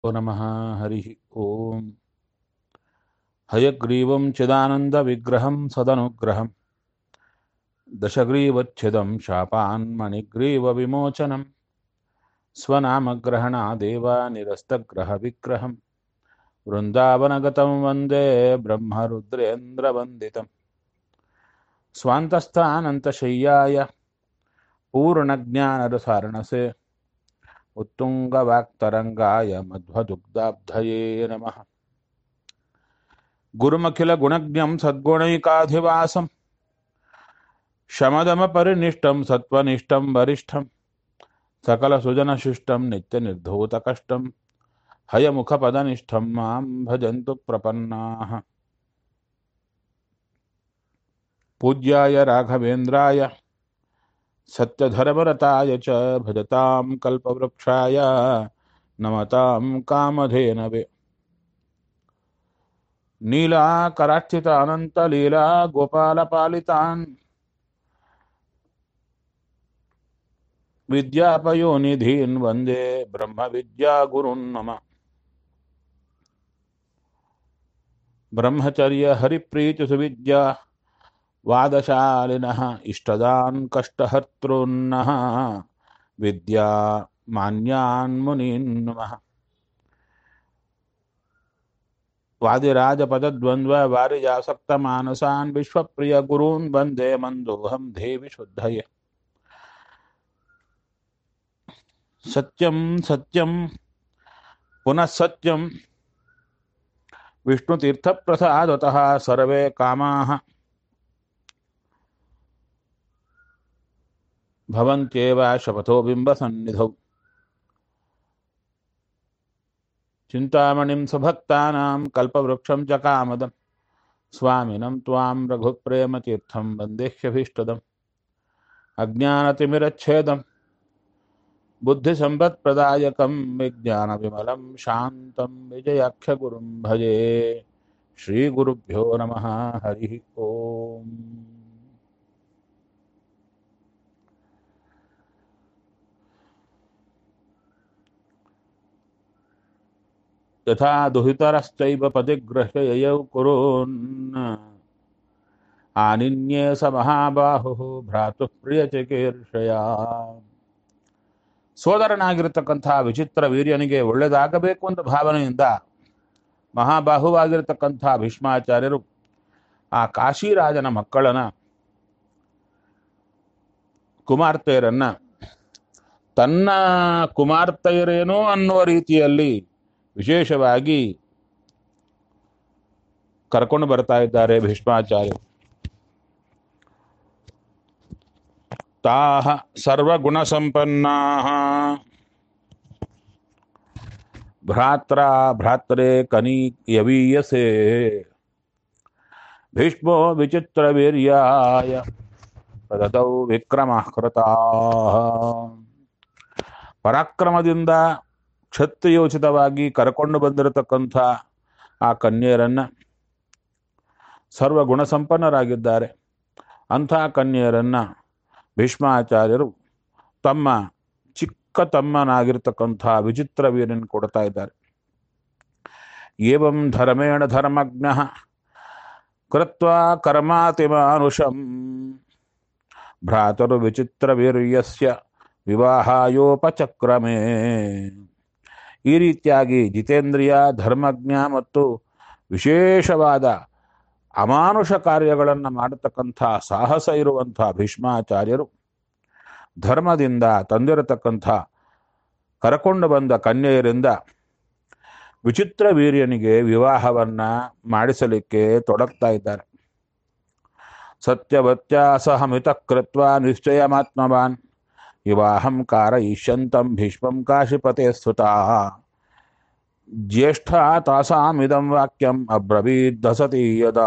नमः हरिः ॐ हयग्रीवं चिदानन्दविग्रहं सदनुग्रहं दशग्रीवच्छिदं शापान्मणिग्रीवविमोचनं स्वनामग्रहणादेव निरस्तग्रहविग्रहं वृन्दावनगतं वन्दे ब्रह्मरुद्रेन्द्रवन्दितं स्वान्तस्थानन्तशय्याय पूर्णज्ञानरसारणसे उत्तुङ्गवाक्तरङ्गाय मध्वदुग्धाब्धये नमः गुरुमखिलगुणज्ञं सद्गुणैकाधिवासं शमदमपरिनिष्टं सत्त्वनिष्ठं वरिष्ठं सकलसुजनशिष्टं नित्यनिर्धूतकष्टं हयमुखपदनिष्ठं मां भजन्तु प्रपन्नाः पूज्याय राघवेन्द्राय सत्यधर्मरताय च भजतां कल्पवृक्षाय नमतां कामधेनवे नीलाकरार्चित अनन्तलीला गोपालपालितान् विद्यापयोनिधीन् वन्दे ब्रह्मविद्यागुरुन् मम ब्रह्मचर्यहरिप्रीतिसुविद्या वादशालिनः इष्टदान् कष्टहर्तॄन्नः विद्या मान्यान् मुनीन् नमः वादिराजपदद्वन्द्ववारिजासक्तमानसान् विश्वप्रियगुरून् वन्दे मन्दोऽहं देवि शुद्धये सत्यं सत्यं पुनः सत्यं विष्णुतीर्थप्रसादतः सर्वे कामाः भवन्त्येव शपथो बिम्बसन्निधौ चिन्तामणिं सुभक्तानां कल्पवृक्षं च कामदं स्वामिनं त्वां रघुप्रेमतीर्थं वन्देह्यभीष्टदम् अज्ञानतिमिरच्छेदं बुद्धिसम्पत्प्रदायकं विज्ञानविमलं शान्तं विजयाख्यगुरुं भजे श्रीगुरुभ्यो नमः हरिः ओम् यथा दुहितरश्चैव पतिगृह्य ययौ कुरून् आनिन्ये स ಮಹಾಬಾಹು ಭ್ರಾತು ಪ್ರಿಯಚಿಕೀರ್ಷಯ ಸೋದರನಾಗಿರತಕ್ಕಂತಹ ವಿಚಿತ್ರ ವೀರ್ಯನಿಗೆ ಒಳ್ಳೆಯದಾಗಬೇಕು ಅಂತ ಭಾವನೆಯಿಂದ ಮಹಾಬಾಹುವಾಗಿರತಕ್ಕಂಥ ಭೀಷ್ಮಾಚಾರ್ಯರು ಆ ಕಾಶಿರಾಜನ ಮಕ್ಕಳನ್ನ ಕುಮಾರ್ತೆಯರನ್ನ ತನ್ನ ಕುಮಾರ್ತೆಯರೇನೋ ಅನ್ನುವ ರೀತಿಯಲ್ಲಿ ವಿಶೇಷವಾಗಿ ಕರ್ಕೊಂಡು ಬರ್ತಾ ಇದ್ದಾರೆ ಭೀಷ್ಮಾಚಾರ್ಯ ತಾಹ ಸರ್ವಗುಣ ಸಂಪನ್ನಾ ಭ್ರಾತ್ರ ಭ್ರಾತ್ರೆ ಕನಿ ಯವೀಯಸೆ ಭೀಷ್ಮೋ ವಿಚಿತ್ರ ವೀರ್ಯಾಯ ಪ್ರದತೌ ವಿಕ್ರಮ ಕೃತಾ ಪರಾಕ್ರಮದಿಂದ ಕ್ಷತ್ರಿಯೋಚಿತವಾಗಿ ಕರ್ಕೊಂಡು ಬಂದಿರತಕ್ಕಂಥ ಆ ಕನ್ಯೆಯರನ್ನ ಸರ್ವಗುಣ ಸಂಪನ್ನರಾಗಿದ್ದಾರೆ ಅಂಥ ಕನ್ಯೆಯರನ್ನ ಭೀಷ್ಮಾಚಾರ್ಯರು ತಮ್ಮ ಚಿಕ್ಕ ತಮ್ಮನಾಗಿರ್ತಕ್ಕಂಥ ವಿಚಿತ್ರ ವೀರನ್ ಕೊಡ್ತಾ ಇದ್ದಾರೆ ಏವಂ ಧರ್ಮೇಣ ಧರ್ಮಜ್ಞ ಕೃತ್ವ ಕರ್ಮಾತಿಮಾನುಷಂ ಭ್ರಾತರು ವಿಚಿತ್ರ ವೀರ್ಯಸ್ಯ ವಿವಾಹಾಯೋಪಚಕ್ರಮೇ ಈ ರೀತಿಯಾಗಿ ಜಿತೇಂದ್ರಿಯ ಧರ್ಮಜ್ಞ ಮತ್ತು ವಿಶೇಷವಾದ ಅಮಾನುಷ ಕಾರ್ಯಗಳನ್ನು ಮಾಡತಕ್ಕಂಥ ಸಾಹಸ ಇರುವಂಥ ಭೀಷ್ಮಾಚಾರ್ಯರು ಧರ್ಮದಿಂದ ತಂದಿರತಕ್ಕಂಥ ಕರಕೊಂಡು ಬಂದ ಕನ್ಯೆಯರಿಂದ ವಿಚಿತ್ರ ವೀರ್ಯನಿಗೆ ವಿವಾಹವನ್ನ ಮಾಡಿಸಲಿಕ್ಕೆ ತೊಡಗ್ತಾ ಇದ್ದಾರೆ ಸತ್ಯವತ್ಯಾಸಹಮಿತ ಕೃತ್ವ ನಿಶ್ಚಯಮಾತ್ಮವಾನ್ ವಿವಾಹಂ ಕಾರಯಿಷ್ಯಂತಂ ಭೀಷ್ಮಂ ಕಾಶಿಪತೆ ಸ್ತುತಾ ಜ್ಯೇಷ್ಠ ತಾಸಾಮಿದಂ ವಾಕ್ಯಂ ಅಬ್ರವೀದ್ದಸತಿ ಯದಾ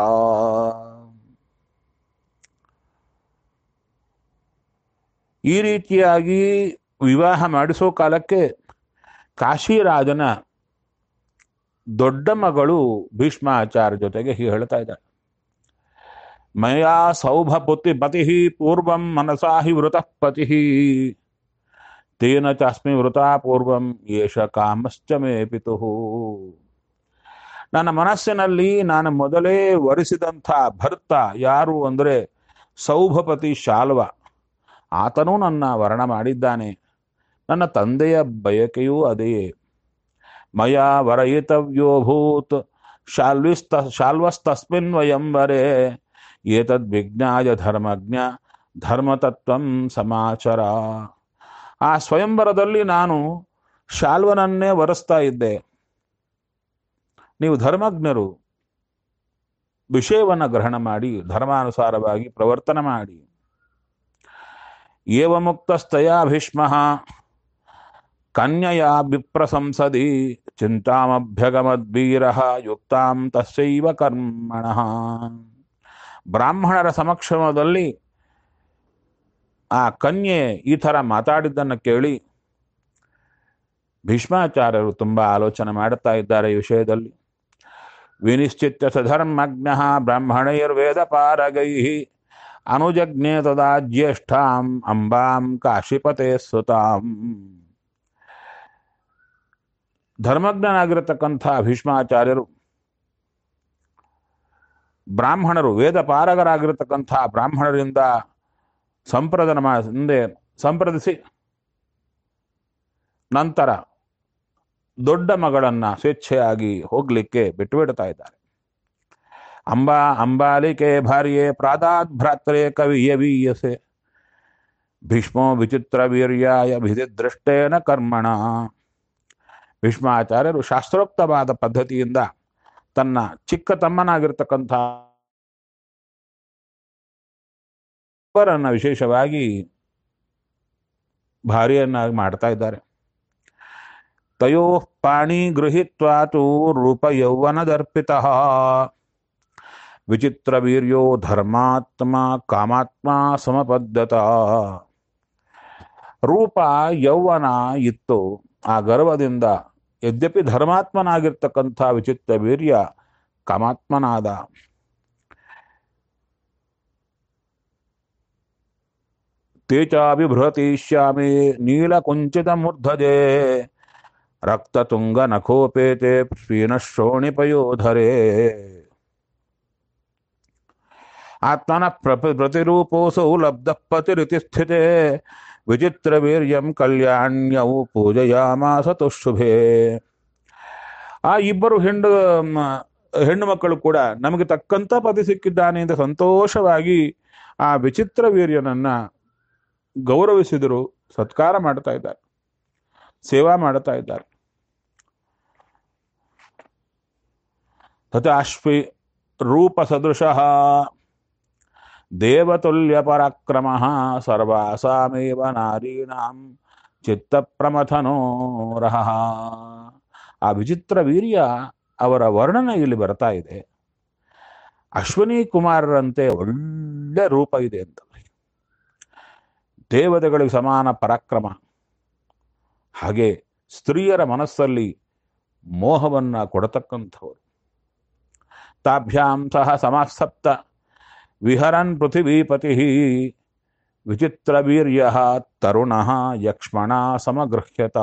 ಈ ರೀತಿಯಾಗಿ ವಿವಾಹ ಮಾಡಿಸೋ ಕಾಲಕ್ಕೆ ಕಾಶಿರಾಜನ ದೊಡ್ಡ ಮಗಳು ಭೀಷ್ಮಾಚಾರ್ಯ ಜೊತೆಗೆ ಹೀಗೆ ಹೇಳ್ತಾ ಇದ್ದಾಳೆ ಮಯಾ ಸೌಭಪುತಿ ಪತಿ ಪೂರ್ವಂ ಮನಸಾ ಹಿ ವೃತಃ ಪತಿ ತೇನ ಚಾಸ್ಮಿ ವೃತಾ ಪೂರ್ವಂ ಏಷ ಕಾಮಶ್ಚ ಮೇ ಪಿತುಃ ನನ್ನ ಮನಸ್ಸಿನಲ್ಲಿ ನಾನು ಮೊದಲೇ ವರಿಸಿದಂಥ ಭರ್ತ ಯಾರು ಅಂದರೆ ಸೌಭಪತಿ ಶಾಲ್ವ ಆತನೂ ನನ್ನ ವರ್ಣ ಮಾಡಿದ್ದಾನೆ ನನ್ನ ತಂದೆಯ ಬಯಕೆಯೂ ಅದೇಯೇ ಮಯ ವರಯಿತವ್ಯೋಭೂತ್ ಶಾಲ್ವಿಸ್ತ ಶಾಲ್ವಸ್ತಸ್ಮಿನ್ ವಯಂವರೆ ಏತದ್ವಿಜ್ಞಾಯ ಧರ್ಮಜ್ಞ ಧರ್ಮತತ್ವಂ ಸಮಾಚರ ಆ ಸ್ವಯಂವರದಲ್ಲಿ ನಾನು ಶಾಲ್ವನನ್ನೇ ವರೆಸ್ತಾ ಇದ್ದೆ ನೀವು ಧರ್ಮಜ್ಞರು ವಿಷಯವನ್ನು ಗ್ರಹಣ ಮಾಡಿ ಧರ್ಮಾನುಸಾರವಾಗಿ ಪ್ರವರ್ತನ ಮಾಡಿ ಏವ ಮುಕ್ತಸ್ತಯಾ ಭೀಷ್ಮ ಕನ್ಯಯಾ ವಿಪ್ರಸಂಸದಿ ಚಿಂತಾಮಭ್ಯಗಮದ್ವೀರ ಯುಕ್ತಾಂ ತಸ್ಯೈವ ಕರ್ಮಣ ಬ್ರಾಹ್ಮಣರ ಸಮಕ್ಷಮದಲ್ಲಿ ಆ ಕನ್ಯೆ ಈ ಥರ ಮಾತಾಡಿದ್ದನ್ನು ಕೇಳಿ ಭೀಷ್ಮಾಚಾರ್ಯರು ತುಂಬ ಆಲೋಚನೆ ಮಾಡುತ್ತಾ ಇದ್ದಾರೆ ಈ ವಿಷಯದಲ್ಲಿ ವಿನಿಶ್ಚಿತ್ಯ ಸಧರ್ಮಜ್ಞ ಬ್ರಾಹ್ಮಣೈರ್ವೇದ ಪಾರಗೈ ಅನುಜಜ್ಞೆ ತದಾ ಜ್ಯೇಷ್ಠಾಂ ಅಂಬಾಂ ಕಾಶಿಪತೆ ಸುತಾಂ ಧರ್ಮಜ್ಞನಾಗಿರತಕ್ಕಂಥ ಭೀಷ್ಮಾಚಾರ್ಯರು ಬ್ರಾಹ್ಮಣರು ವೇದ ಪಾರಗರಾಗಿರತಕ್ಕಂಥ ಬ್ರಾಹ್ಮಣರಿಂದ ಸಂಪ್ರದನ ಮಾ ಹಿಂದೆ ಸಂಪ್ರದಿಸಿ ನಂತರ ದೊಡ್ಡ ಮಗಳನ್ನ ಸ್ವೇಚ್ಛೆಯಾಗಿ ಹೋಗ್ಲಿಕ್ಕೆ ಬಿಟ್ಟು ಬಿಡ್ತಾ ಇದ್ದಾರೆ ಅಂಬಾ ಅಂಬಾಲಿಕೆ ಭಾರ್ಯೆ ಪ್ರಾದಾತ್ ಭ್ರಾತ್ರೆ ಕವಿಯವೀಯಸೆ ಭೀಷ್ಮೋ ವಿಚಿತ್ರ ವೀರ್ಯಾಯ ವಿಧಿದೃಷ್ಟೇನ ಕರ್ಮಣ ಭೀಷ್ಮಾಚಾರ್ಯರು ಶಾಸ್ತ್ರೋಕ್ತವಾದ ಪದ್ಧತಿಯಿಂದ ತನ್ನ ಚಿಕ್ಕ ತಮ್ಮನಾಗಿರ್ತಕ್ಕಂಥ ಅವರನ್ನ ವಿಶೇಷವಾಗಿ ಭಾರ್ಯನ್ನಾಗಿ ಮಾಡ್ತಾ ಇದ್ದಾರೆ ತಯೋ ಪಾಣಿ ಗೃಹೀತ್ವಾತು ರೂಪ ಯೌವನದರ್ಪಿತ ವಿಚಿತ್ರ ವೀರ್ಯೋ ಧರ್ಮಾತ್ಮ ಕಾಮಾತ್ಮ ಸಮಪದ್ಧತ ರೂಪ ಯೌವನ ಇತ್ತು ಆ ಗರ್ವದಿಂದ ಯದ್ಯಪಿ ಧರ್ಮಾತ್ಮನಾಗಿರ್ತಕ್ಕಂಥ ವಿಚಿತ್ರ ವೀರ್ಯ ಕಾಮಾತ್ಮನಾದ ತೇಚಾಭಿಬೃಹತೀಶ್ಯಾಮಿ ನೀಲಕುಂಚಿತ ಮೂರ್ಧಜೆ ರಕ್ತತುಂಗ ನಖೋಪೇತೆ ಶ್ರೋಣಿಪಯೋಧರೆ ಆತ್ಮನ ಪ್ರಪ ಪ್ರತಿರೂಪೋಸೌ ಲಬ್ಧ ಪತಿರಿತಿ ಸ್ಥಿತೆ ವಿಚಿತ್ರ ವೀರ್ಯಂ ಕಲ್ಯಾಣ್ಯವು ಪೂಜೆಯಾಮಾಸ ತುಶುಭೆ ಆ ಇಬ್ಬರು ಹೆಣ್ಣು ಮ- ಹೆಣ್ಣು ಮಕ್ಕಳು ಕೂಡ ನಮಗೆ ತಕ್ಕಂತ ಪತಿ ಸಿಕ್ಕಿದ್ದಾನೆ ಅಂತ ಸಂತೋಷವಾಗಿ ಆ ವಿಚಿತ್ರ ವೀರ್ಯನನ್ನ ಗೌರವಿಸಿದರು ಸತ್ಕಾರ ಮಾಡ್ತಾ ಇದ್ದಾರೆ ಸೇವಾ ಮಾಡ್ತಾ ಇದ್ದಾರೆ ತಥಾಶ್ವಿ ರೂಪ ಸದೃಶಃ ದೇವತುಲ್ಯ ಪರಾಕ್ರಮ ಸರ್ವಾಸಾಮೇವ ನಾರೀಣಾಂ ಚಿತ್ತ ಪ್ರಮಥನೋರಹ ಆ ವಿಚಿತ್ರ ವೀರ್ಯ ಅವರ ವರ್ಣನೆ ಇಲ್ಲಿ ಬರ್ತಾ ಇದೆ ಅಶ್ವಿನಿ ಕುಮಾರರಂತೆ ಒಳ್ಳೆ ರೂಪ ಇದೆ ಅಂತ ದೇವತೆಗಳಿಗೆ ಸಮಾನ ಪರಾಕ್ರಮ ಹಾಗೆ ಸ್ತ್ರೀಯರ ಮನಸ್ಸಲ್ಲಿ ಮೋಹವನ್ನ ಕೊಡತಕ್ಕಂಥವರು ತಾಭ್ಯಾಂ ಸಹ ಸಮಾಸಪ್ತ ವಿಹರನ್ ಪೃಥಿವೀಪತಿ ವಿಚಿತ್ರ ವೀರ್ಯ ತರುಣ ಯಕ್ಷ್ಮಣ ಸಮಗೃಹ್ಯತ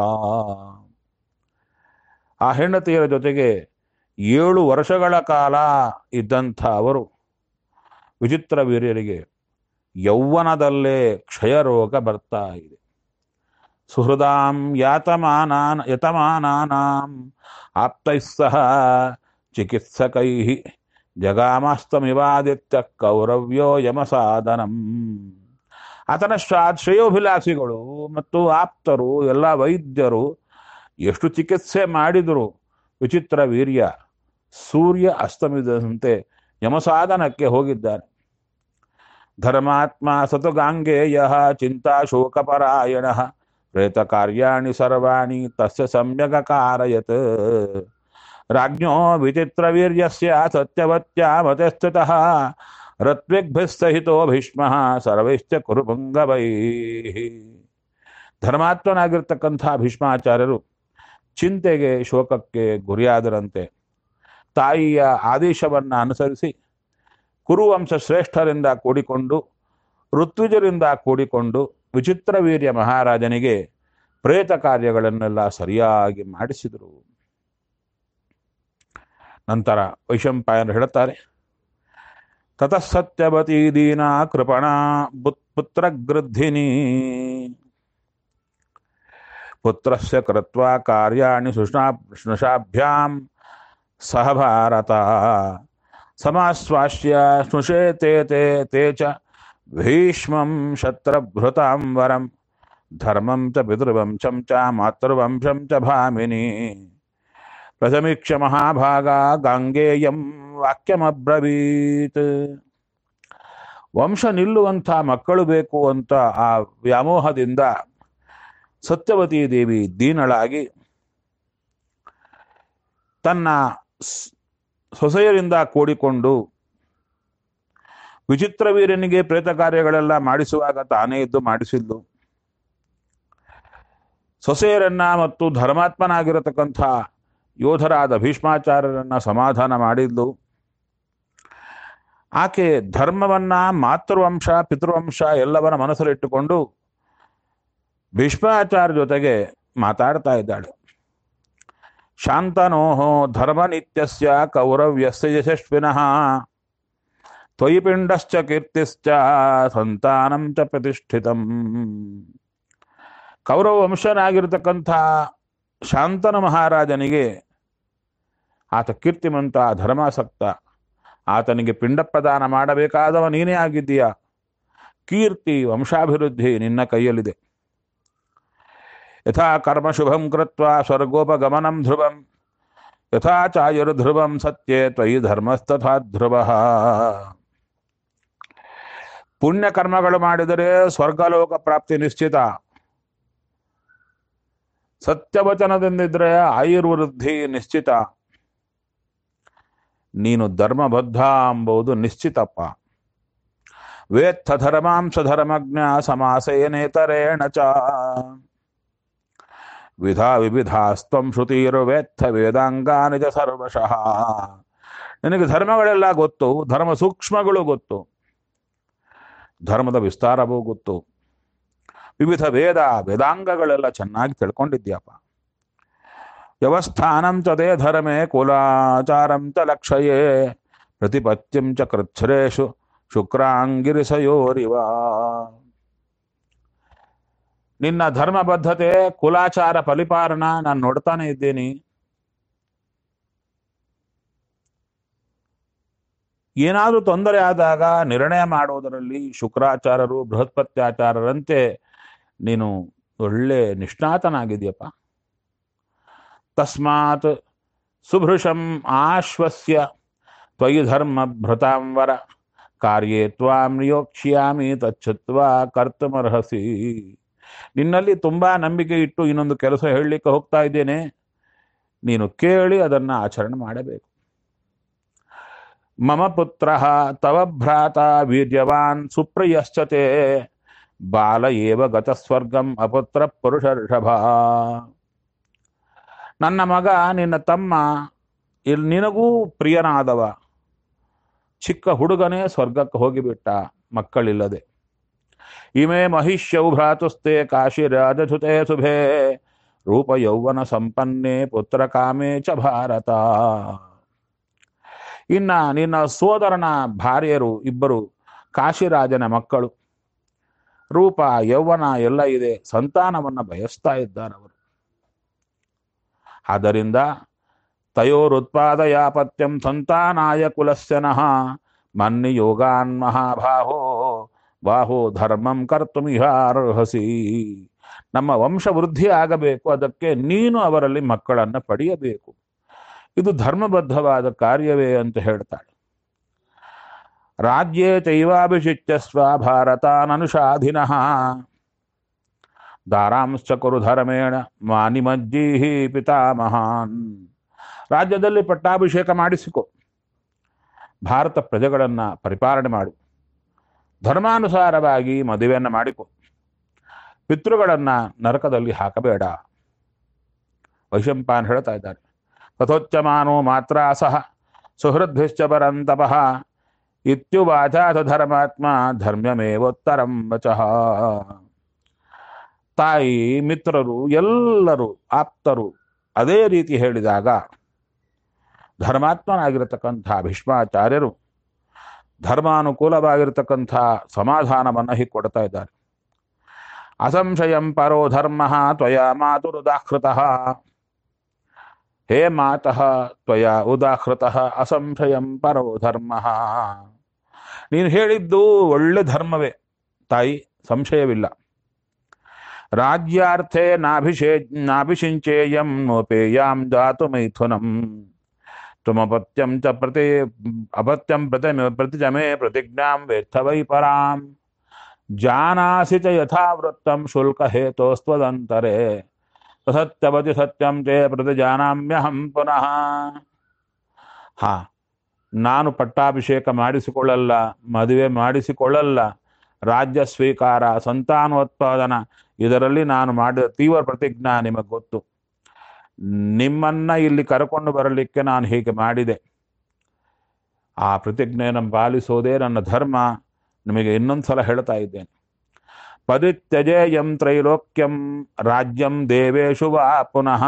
ಆ ಹೆಂಡತಿಯರ ಜೊತೆಗೆ ಏಳು ವರ್ಷಗಳ ಕಾಲ ಇದ್ದಂಥ ಅವರು ವಿಚಿತ್ರ ವೀರ್ಯರಿಗೆ ಯೌವನದಲ್ಲೇ ಕ್ಷಯರೋಗ ಬರ್ತಾ ಇದೆ ಸುಹೃದಾಂ ಯಾತಮಾನಾನ ಯತಮಾನಾನಾಂ ಆಪ್ತೈಃ ಸಹ ಚಿಕಿತ್ಸಕೈ ಜಗಾಮಸ್ತಮಿವಾದಿತ್ಯ ಕೌರವ್ಯೋ ಯಮಸಾಧನಂ ಆತನ ಶ್ರಾ- ಶ್ರೇಯೋಭಿಲಾಷಿಗಳು ಮತ್ತು ಆಪ್ತರು ಎಲ್ಲ ವೈದ್ಯರು ಎಷ್ಟು ಚಿಕಿತ್ಸೆ ಮಾಡಿದರು ವಿಚಿತ್ರ ವೀರ್ಯ ಸೂರ್ಯ ಅಸ್ತಮಿದಂತೆ ಯಮಸಾಧನಕ್ಕೆ ಹೋಗಿದ್ದಾರೆ ಧರ್ಮಾತ್ಮ ಸತುಗಾಂಗೇಯ ಚಿಂತಾ ಶೋಕಪರಾಯಣ ಪ್ರೇತ ಕಾರ್ಯಾಣಿ ಸರ್ವಾಣಿ ತಸ್ಯ ಸಮ್ಯಗಕಾರಯತ್ ರಾಜ್ಞೋ ವಿಚಿತ್ರ ವೀರ್ಯಸ್ಯ ಸತ್ಯವತ್ಯಾ ಮತೆ ಸ್ಥಿತಃ ರತ್ವಿಗ್ಭಿಸ್ಸಹಿತೋ ಭೀಷ್ಮ ಸರ್ವೈಶ್ಚ ಕುರುಪುಂಗವೈ ಧರ್ಮಾತ್ಮನಾಗಿರ್ತಕ್ಕಂಥ ಭೀಷ್ಮಾಚಾರ್ಯರು ಚಿಂತೆಗೆ ಶೋಕಕ್ಕೆ ಗುರಿಯಾದರಂತೆ ತಾಯಿಯ ಆದೇಶವನ್ನು ಅನುಸರಿಸಿ ಕುರುವಂಶ ಶ್ರೇಷ್ಠರಿಂದ ಕೂಡಿಕೊಂಡು ಋತ್ವಿಜರಿಂದ ಕೂಡಿಕೊಂಡು ವಿಚಿತ್ರ ವೀರ್ಯ ಮಹಾರಾಜನಿಗೆ ಪ್ರೇತ ಕಾರ್ಯಗಳನ್ನೆಲ್ಲ ಸರಿಯಾಗಿ ಮಾಡಿಸಿದರು ನಂತರ ವೈಶಂಪಾಯನರು ಹೇಳುತ್ತಾರೆ ತತಃ ಸತ್ಯವತಿ ದೀನ ಕೃಪಣ ಪುತ್ರ ಗೃದ್ಧಿನಿ ಪುತ್ರಸ್ಯ ಕೃತ್ವ ಕಾರ್ಯಾಣಿ ಸುಷ್ಣಾ ಸ್ನುಷಾಭ್ಯಾಂ ಸಹ ಭಾರತ ಸಮಾಸ್ವಾಸ್ಯ ಸ್ನುಷೇ ತೇ ತೇ ತೇ ಚ ಭೀಷ್ಮಂ ಶತ್ರಭೃತಾಂ ವರಂ ಧರ್ಮಂ ಚ ಪಿತೃವಂಶಂ ಚ ಮಾತೃವಂಶಂ ಚ ಭಾಮಿನಿ ಪ್ರಸಮೀಕ್ಷ ಮಹಾಭಾಗ ಗಾಂಗೇಯಂ ವಾಕ್ಯಮಬ್ರವೀತ್ ವಂಶ ನಿಲ್ಲುವಂಥ ಮಕ್ಕಳು ಬೇಕು ಅಂತ ಆ ವ್ಯಾಮೋಹದಿಂದ ಸತ್ಯವತಿ ದೇವಿ ದೀನಳಾಗಿ ತನ್ನ ಸ್- ಸೊಸೆಯರಿಂದ ಕೂಡಿಕೊಂಡು ವಿಚಿತ್ರ ವೀರನಿಗೆ ಪ್ರೇತ ಕಾರ್ಯಗಳೆಲ್ಲ ಮಾಡಿಸುವಾಗ ತಾನೇ ಇದ್ದು ಮಾಡಿಸಿದ್ದು ಸೊಸೆಯರನ್ನ ಮತ್ತು ಧರ್ಮಾತ್ಮನಾಗಿರತಕ್ಕಂಥ ಯೋಧರಾದ ಭೀಷ್ಮಾಚಾರ್ಯರನ್ನ ಸಮಾಧಾನ ಮಾಡಿದ್ದು ಆಕೆ ಧರ್ಮವನ್ನ ಮಾತೃವಂಶ ಪಿತೃವಂಶ ಎಲ್ಲವನ್ನ ಮನಸ್ಸಲ್ಲಿಟ್ಟುಕೊಂಡು ಭೀಷ್ಮಾಚಾರ್ಯ ಜೊತೆಗೆ ಮಾತಾಡ್ತಾ ಇದ್ದಾಳೆ ಶಾಂತನೋಹೋ ಧರ್ಮ ನಿತ್ಯಸ್ಯ ಕೌರವ್ಯಸ್ಯ ಯಶಸ್ವಿನಃ ತ್ವಯಿ ಪಿಂಡಶ್ಚ ಕೀರ್ತಿಶ್ಚ ಸಂತಾನಂ ಚ ಪ್ರತಿಷ್ಠಿತಂ ಕೌರವ ವಂಶನಾಗಿರ್ತಕ್ಕಂಥ ಶಾಂತನ ಮಹಾರಾಜನಿಗೆ ಆತ ಕೀರ್ತಿಮಂತ ಧರ್ಮಾಸಕ್ತ ಆತನಿಗೆ ಪಿಂಡ ಪ್ರದಾನ ಮಾಡಬೇಕಾದವ ನೀನೇ ಆಗಿದ್ದೀಯ ಕೀರ್ತಿ ವಂಶಾಭಿವೃದ್ಧಿ ನಿನ್ನ ಕೈಯಲ್ಲಿದೆ ಯಥಾ ಕರ್ಮ ಶುಭಂ ಕೃತ್ವ ಸ್ವರ್ಗೋಪಗಮನಂ ಧ್ರುವಂ ಯಥಾ ಚಾಯುರ್ಧ್ರುವಂ ಸತ್ಯೇ ತ್ವಯಿ ಧರ್ಮಸ್ತಥಾ ಧ್ರುವ ಪುಣ್ಯ ಕರ್ಮಗಳು ಮಾಡಿದರೆ ಸ್ವರ್ಗಲೋಕ ಪ್ರಾಪ್ತಿ ನಿಶ್ಚಿತ ಸತ್ಯವಚನದಿಂದಿದ್ರೆ ಆಯುರ್ವೃದ್ಧಿ ನಿಶ್ಚಿತ ನೀನು ಧರ್ಮಬದ್ಧ ಎಂಬುದು ನಿಶ್ಚಿತಪ್ಪ ವೇತ್ಥ ಧರ್ಮಾಂಶ ಧರ್ಮಜ್ಞ ಸಮಾಸೇನೇತರೇಣ ಚ ವಿಧಾ ವಿವಿಧಾಸ್ತ್ವಂ ಶ್ರುತಿರ್ವೇತ್ಥ ವೇದಾಂಗಾನಿ ಚ ಸರ್ವಶಃ ನಿನಗೆ ಧರ್ಮಗಳೆಲ್ಲ ಗೊತ್ತು ಧರ್ಮ ಸೂಕ್ಷ್ಮಗಳು ಗೊತ್ತು ಧರ್ಮದ ವಿಸ್ತಾರವೂ ಗೊತ್ತು ವಿವಿಧ ವೇದ ವೇದಾಂಗಗಳೆಲ್ಲ ಚೆನ್ನಾಗಿ ತಿಳ್ಕೊಂಡಿದ್ಯಪ್ಪ ವ್ಯವಸ್ಥಾನಂ ಚ ತೇ ಧರ್ಮೇ ಕುಲಾಚಾರಂ ಚ ಲಕ್ಷಯೇ ಪ್ರತಿಪತ್ಯಂ ಚ ಕೃಚ್ಛ್ರೇಷು ಶುಕ್ರಾಂಗಿರಿಸಯೋರಿವ ನಿನ್ನ ಧರ್ಮಬದ್ಧತೆ ಕುಲಾಚಾರ ಫಲಿಪಾರಣ ನಾನು ನೋಡ್ತಾನೆ ಇದ್ದೀನಿ ಏನಾದರೂ ತೊಂದರೆ ಆದಾಗ ನಿರ್ಣಯ ಮಾಡುವುದರಲ್ಲಿ ಶುಕ್ರಾಚಾರ್ಯರು ಬೃಹಸ್ಪತ್ಯಾಚಾರ್ಯರಂತೆ ನೀನು ಒಳ್ಳೆ ನಿಷ್ಣಾತನಾಗಿದೆಯಪ್ಪ ತಸ್ಮಾತ್ ಸುಭೃಶಂ ಆಶ್ವಸ್ಯ ತ್ವಯಿ ಧರ್ಮ ಭೃತಾಂವರ ಕಾರ್ಯೇ ತ್ವಾಂ ನಿಯೋಕ್ಷ್ಯಾಮಿ ತಚ್ಚತ್ವ ಕರ್ತಮರ್ಹಸಿ ನಿನ್ನಲ್ಲಿ ತುಂಬಾ ನಂಬಿಕೆ ಇಟ್ಟು ಇನ್ನೊಂದು ಕೆಲಸ ಹೇಳಲಿಕ್ಕೆ ಹೋಗ್ತಾ ಇದ್ದೇನೆ ನೀನು ಕೇಳಿ ಅದನ್ನ ಆಚರಣೆ ಮಾಡಬೇಕು ಮಮ ಪುತ್ರ ತವ ಭ್ರಾತ ವೀರ್ಯವಾನ್ ಸುಪ್ರಿಯಶ್ಚತೆ ಬಾಲ ಏವ ಗತಸ್ವರ್ಗಂ ಅಪುತ್ರ ಪುರುಷ ಋಷಭ ನನ್ನ ಮಗ ನಿನ್ನ ತಮ್ಮ ಇಲ್ಲಿ ನಿನಗೂ ಪ್ರಿಯನಾದವ ಚಿಕ್ಕ ಹುಡುಗನೇ ಸ್ವರ್ಗಕ್ಕೆ ಹೋಗಿಬಿಟ್ಟ ಮಕ್ಕಳಿಲ್ಲದೆ ಇಮೇ ಮಹಿಷ್ಯೌ ಭ್ರಾತುಸ್ತೆ ಕಾಶಿ ರಾಜಧುತೆ ಶುಭೆ ರೂಪ ಯೌವನ ಸಂಪನ್ನೆ ಪುತ್ರ ಕಾಮೇ ಚ ಭಾರತ ಇನ್ನ ನಿನ್ನ ಸೋದರನ ಭಾರ್ಯರು ಇಬ್ಬರು ಕಾಶಿರಾಜನ ಮಕ್ಕಳು ರೂಪ ಯೌವನ ಎಲ್ಲ ಇದೆ ಸಂತಾನವನ್ನ ಬಯಸ್ತಾ ಇದ್ದಾರವರು ಆದ್ದರಿಂದ ತಯೋರುತ್ಪಾದಯಾಪತ್ಯಂ ಸಂತಾನಾಯ ಕುಲಸ್ಯನಃ ಮನ್ನಿ ಯೋಗಾನ್ ಮಹಾಬಾಹೋ ಬಾಹೋ ಧರ್ಮಂ ಕರ್ತುಮಿಹಾರ್ಹಸಿ ನಮ್ಮ ವಂಶ ವೃದ್ಧಿ ಆಗಬೇಕು ಅದಕ್ಕೆ ನೀನು ಅವರಲ್ಲಿ ಮಕ್ಕಳನ್ನ ಪಡೆಯಬೇಕು ಇದು ಧರ್ಮಬದ್ಧವಾದ ಕಾರ್ಯವೇ ಅಂತ ಹೇಳ್ತಾಳೆ ರಾಜ್ಯೇ ಚೈವಾಭಿಷಿಚ್ಯ ಸ್ವ ಭಾರತಾನನುಷಾಧಿನಃ ದಾರಾಂಶ್ಚ ಕುರು ಧರ್ಮೇಣ ಮಾನಿಮಜ್ಜೀಹಿ ಪಿತಾಮಹಾನ್ ರಾಜ್ಯದಲ್ಲಿ ಪಟ್ಟಾಭಿಷೇಕ ಮಾಡಿಸಿಕೊ ಭಾರತ ಪ್ರಜೆಗಳನ್ನ ಪರಿಪಾಲನೆ ಮಾಡು ಧರ್ಮಾನುಸಾರವಾಗಿ ಮದುವೆಯನ್ನ ಮಾಡಿಕೊ ಪಿತೃಗಳನ್ನ ನರಕದಲ್ಲಿ ಹಾಕಬೇಡ ವೈಶಂಪಾನ್ ಹೇಳ್ತಾ ಇದ್ದಾರೆ ತಥೋಚ್ಚಮಾನೋ ಮಾತ್ರ ಸಹ ಸುಹೃದ್ಭಿಶ್ಚ ಪರಂತಪಃ ಇತ್ಯುವಾಚಾಥ ಧರ್ಮಾತ್ಮ ಧರ್ಮ್ಯಮೇವೋತ್ತರಂ ವಚಃ ತಾಯಿ ಮಿತ್ರರು ಎಲ್ಲರೂ ಆಪ್ತರು ಅದೇ ರೀತಿ ಹೇಳಿದಾಗ ಧರ್ಮಾತ್ಮನಾಗಿರತಕ್ಕಂಥ ಭೀಷ್ಮಾಚಾರ್ಯರು ಧರ್ಮಾನುಕೂಲವಾಗಿರತಕ್ಕಂಥ ಸಮಾಧಾನವನ್ನು ಹೀಗೆ ಕೊಡ್ತಾ ಇದ್ದಾರೆ ಅಸಂಶಯಂ ಪರೋ ಧರ್ಮ ತ್ವಯ ಮಾತುರುದಾಹೃತಃ ಹೇ ಮಾತಃ ತ್ವಯ ಉದಾಹೃತಃ ಅಸಂಶಯಂ ಪರೋ ಧರ್ಮ ನೀನು ಹೇಳಿದ್ದು ಒಳ್ಳೆ ಧರ್ಮವೇ ತಾಯಿ ಸಂಶಯವಿಲ್ಲ ರಾಜ್ಯಾರ್ಥೇ ನಾಭಿಷೇ ನಾಭಿಷಿಂಚೇಯಂ ನೋಪೇಯಾಂ ಜಾತು ಮೈಥುನಂ ತುಮಪತ್ಯಂ ಚ ಪ್ರತಿ ಅಪತ್ಯಂ ಪ್ರತಿ ಪ್ರತಿಜಮೆ ಪ್ರತಿಜ್ಞಾಂ ವೇತ್ಥ ವೈ ಪರಾಂ ಜಾನಾಸಿ ಚ ಯಥಾವೃತ್ತಂ ಶುಲ್ಕ ಹೇತೋಸ್ತ್ವದಂತರೆ ಸತ್ಯವತಿ ಸತ್ಯಂ ಚೇ ಪ್ರತಿಜಾನಾಮ್ಯಹಂ ಪುನಃ ಹಾ ನಾನು ಪಟ್ಟಾಭಿಷೇಕ ಮಾಡಿಸಿಕೊಳ್ಳಲ್ಲ ಮದುವೆ ಮಾಡಿಸಿಕೊಳ್ಳಲ್ಲ ರಾಜ್ಯ ಸ್ವೀಕಾರ ಸಂತಾನೋತ್ಪಾದನ ಇದರಲ್ಲಿ ನಾನು ಮಾಡಿದ ತೀವ್ರ ಪ್ರತಿಜ್ಞಾ ನಿಮಗೆ ಗೊತ್ತು ನಿಮ್ಮನ್ನ ಇಲ್ಲಿ ಕರ್ಕೊಂಡು ಬರಲಿಕ್ಕೆ ನಾನು ಹೀಗೆ ಮಾಡಿದೆ ಆ ಪ್ರತಿಜ್ಞೆಯನ್ನು ಪಾಲಿಸೋದೇ ನನ್ನ ಧರ್ಮ ನಿಮಗೆ ಇನ್ನೊಂದು ಸಲ ಹೇಳ್ತಾ ಇದ್ದೇನೆ ಪರಿತ್ಯಜೇಯಂ ತ್ರೈಲೋಕ್ಯಂ ರಾಜ್ಯಂ ದೇವೇಶು ವಾ ಪುನಃ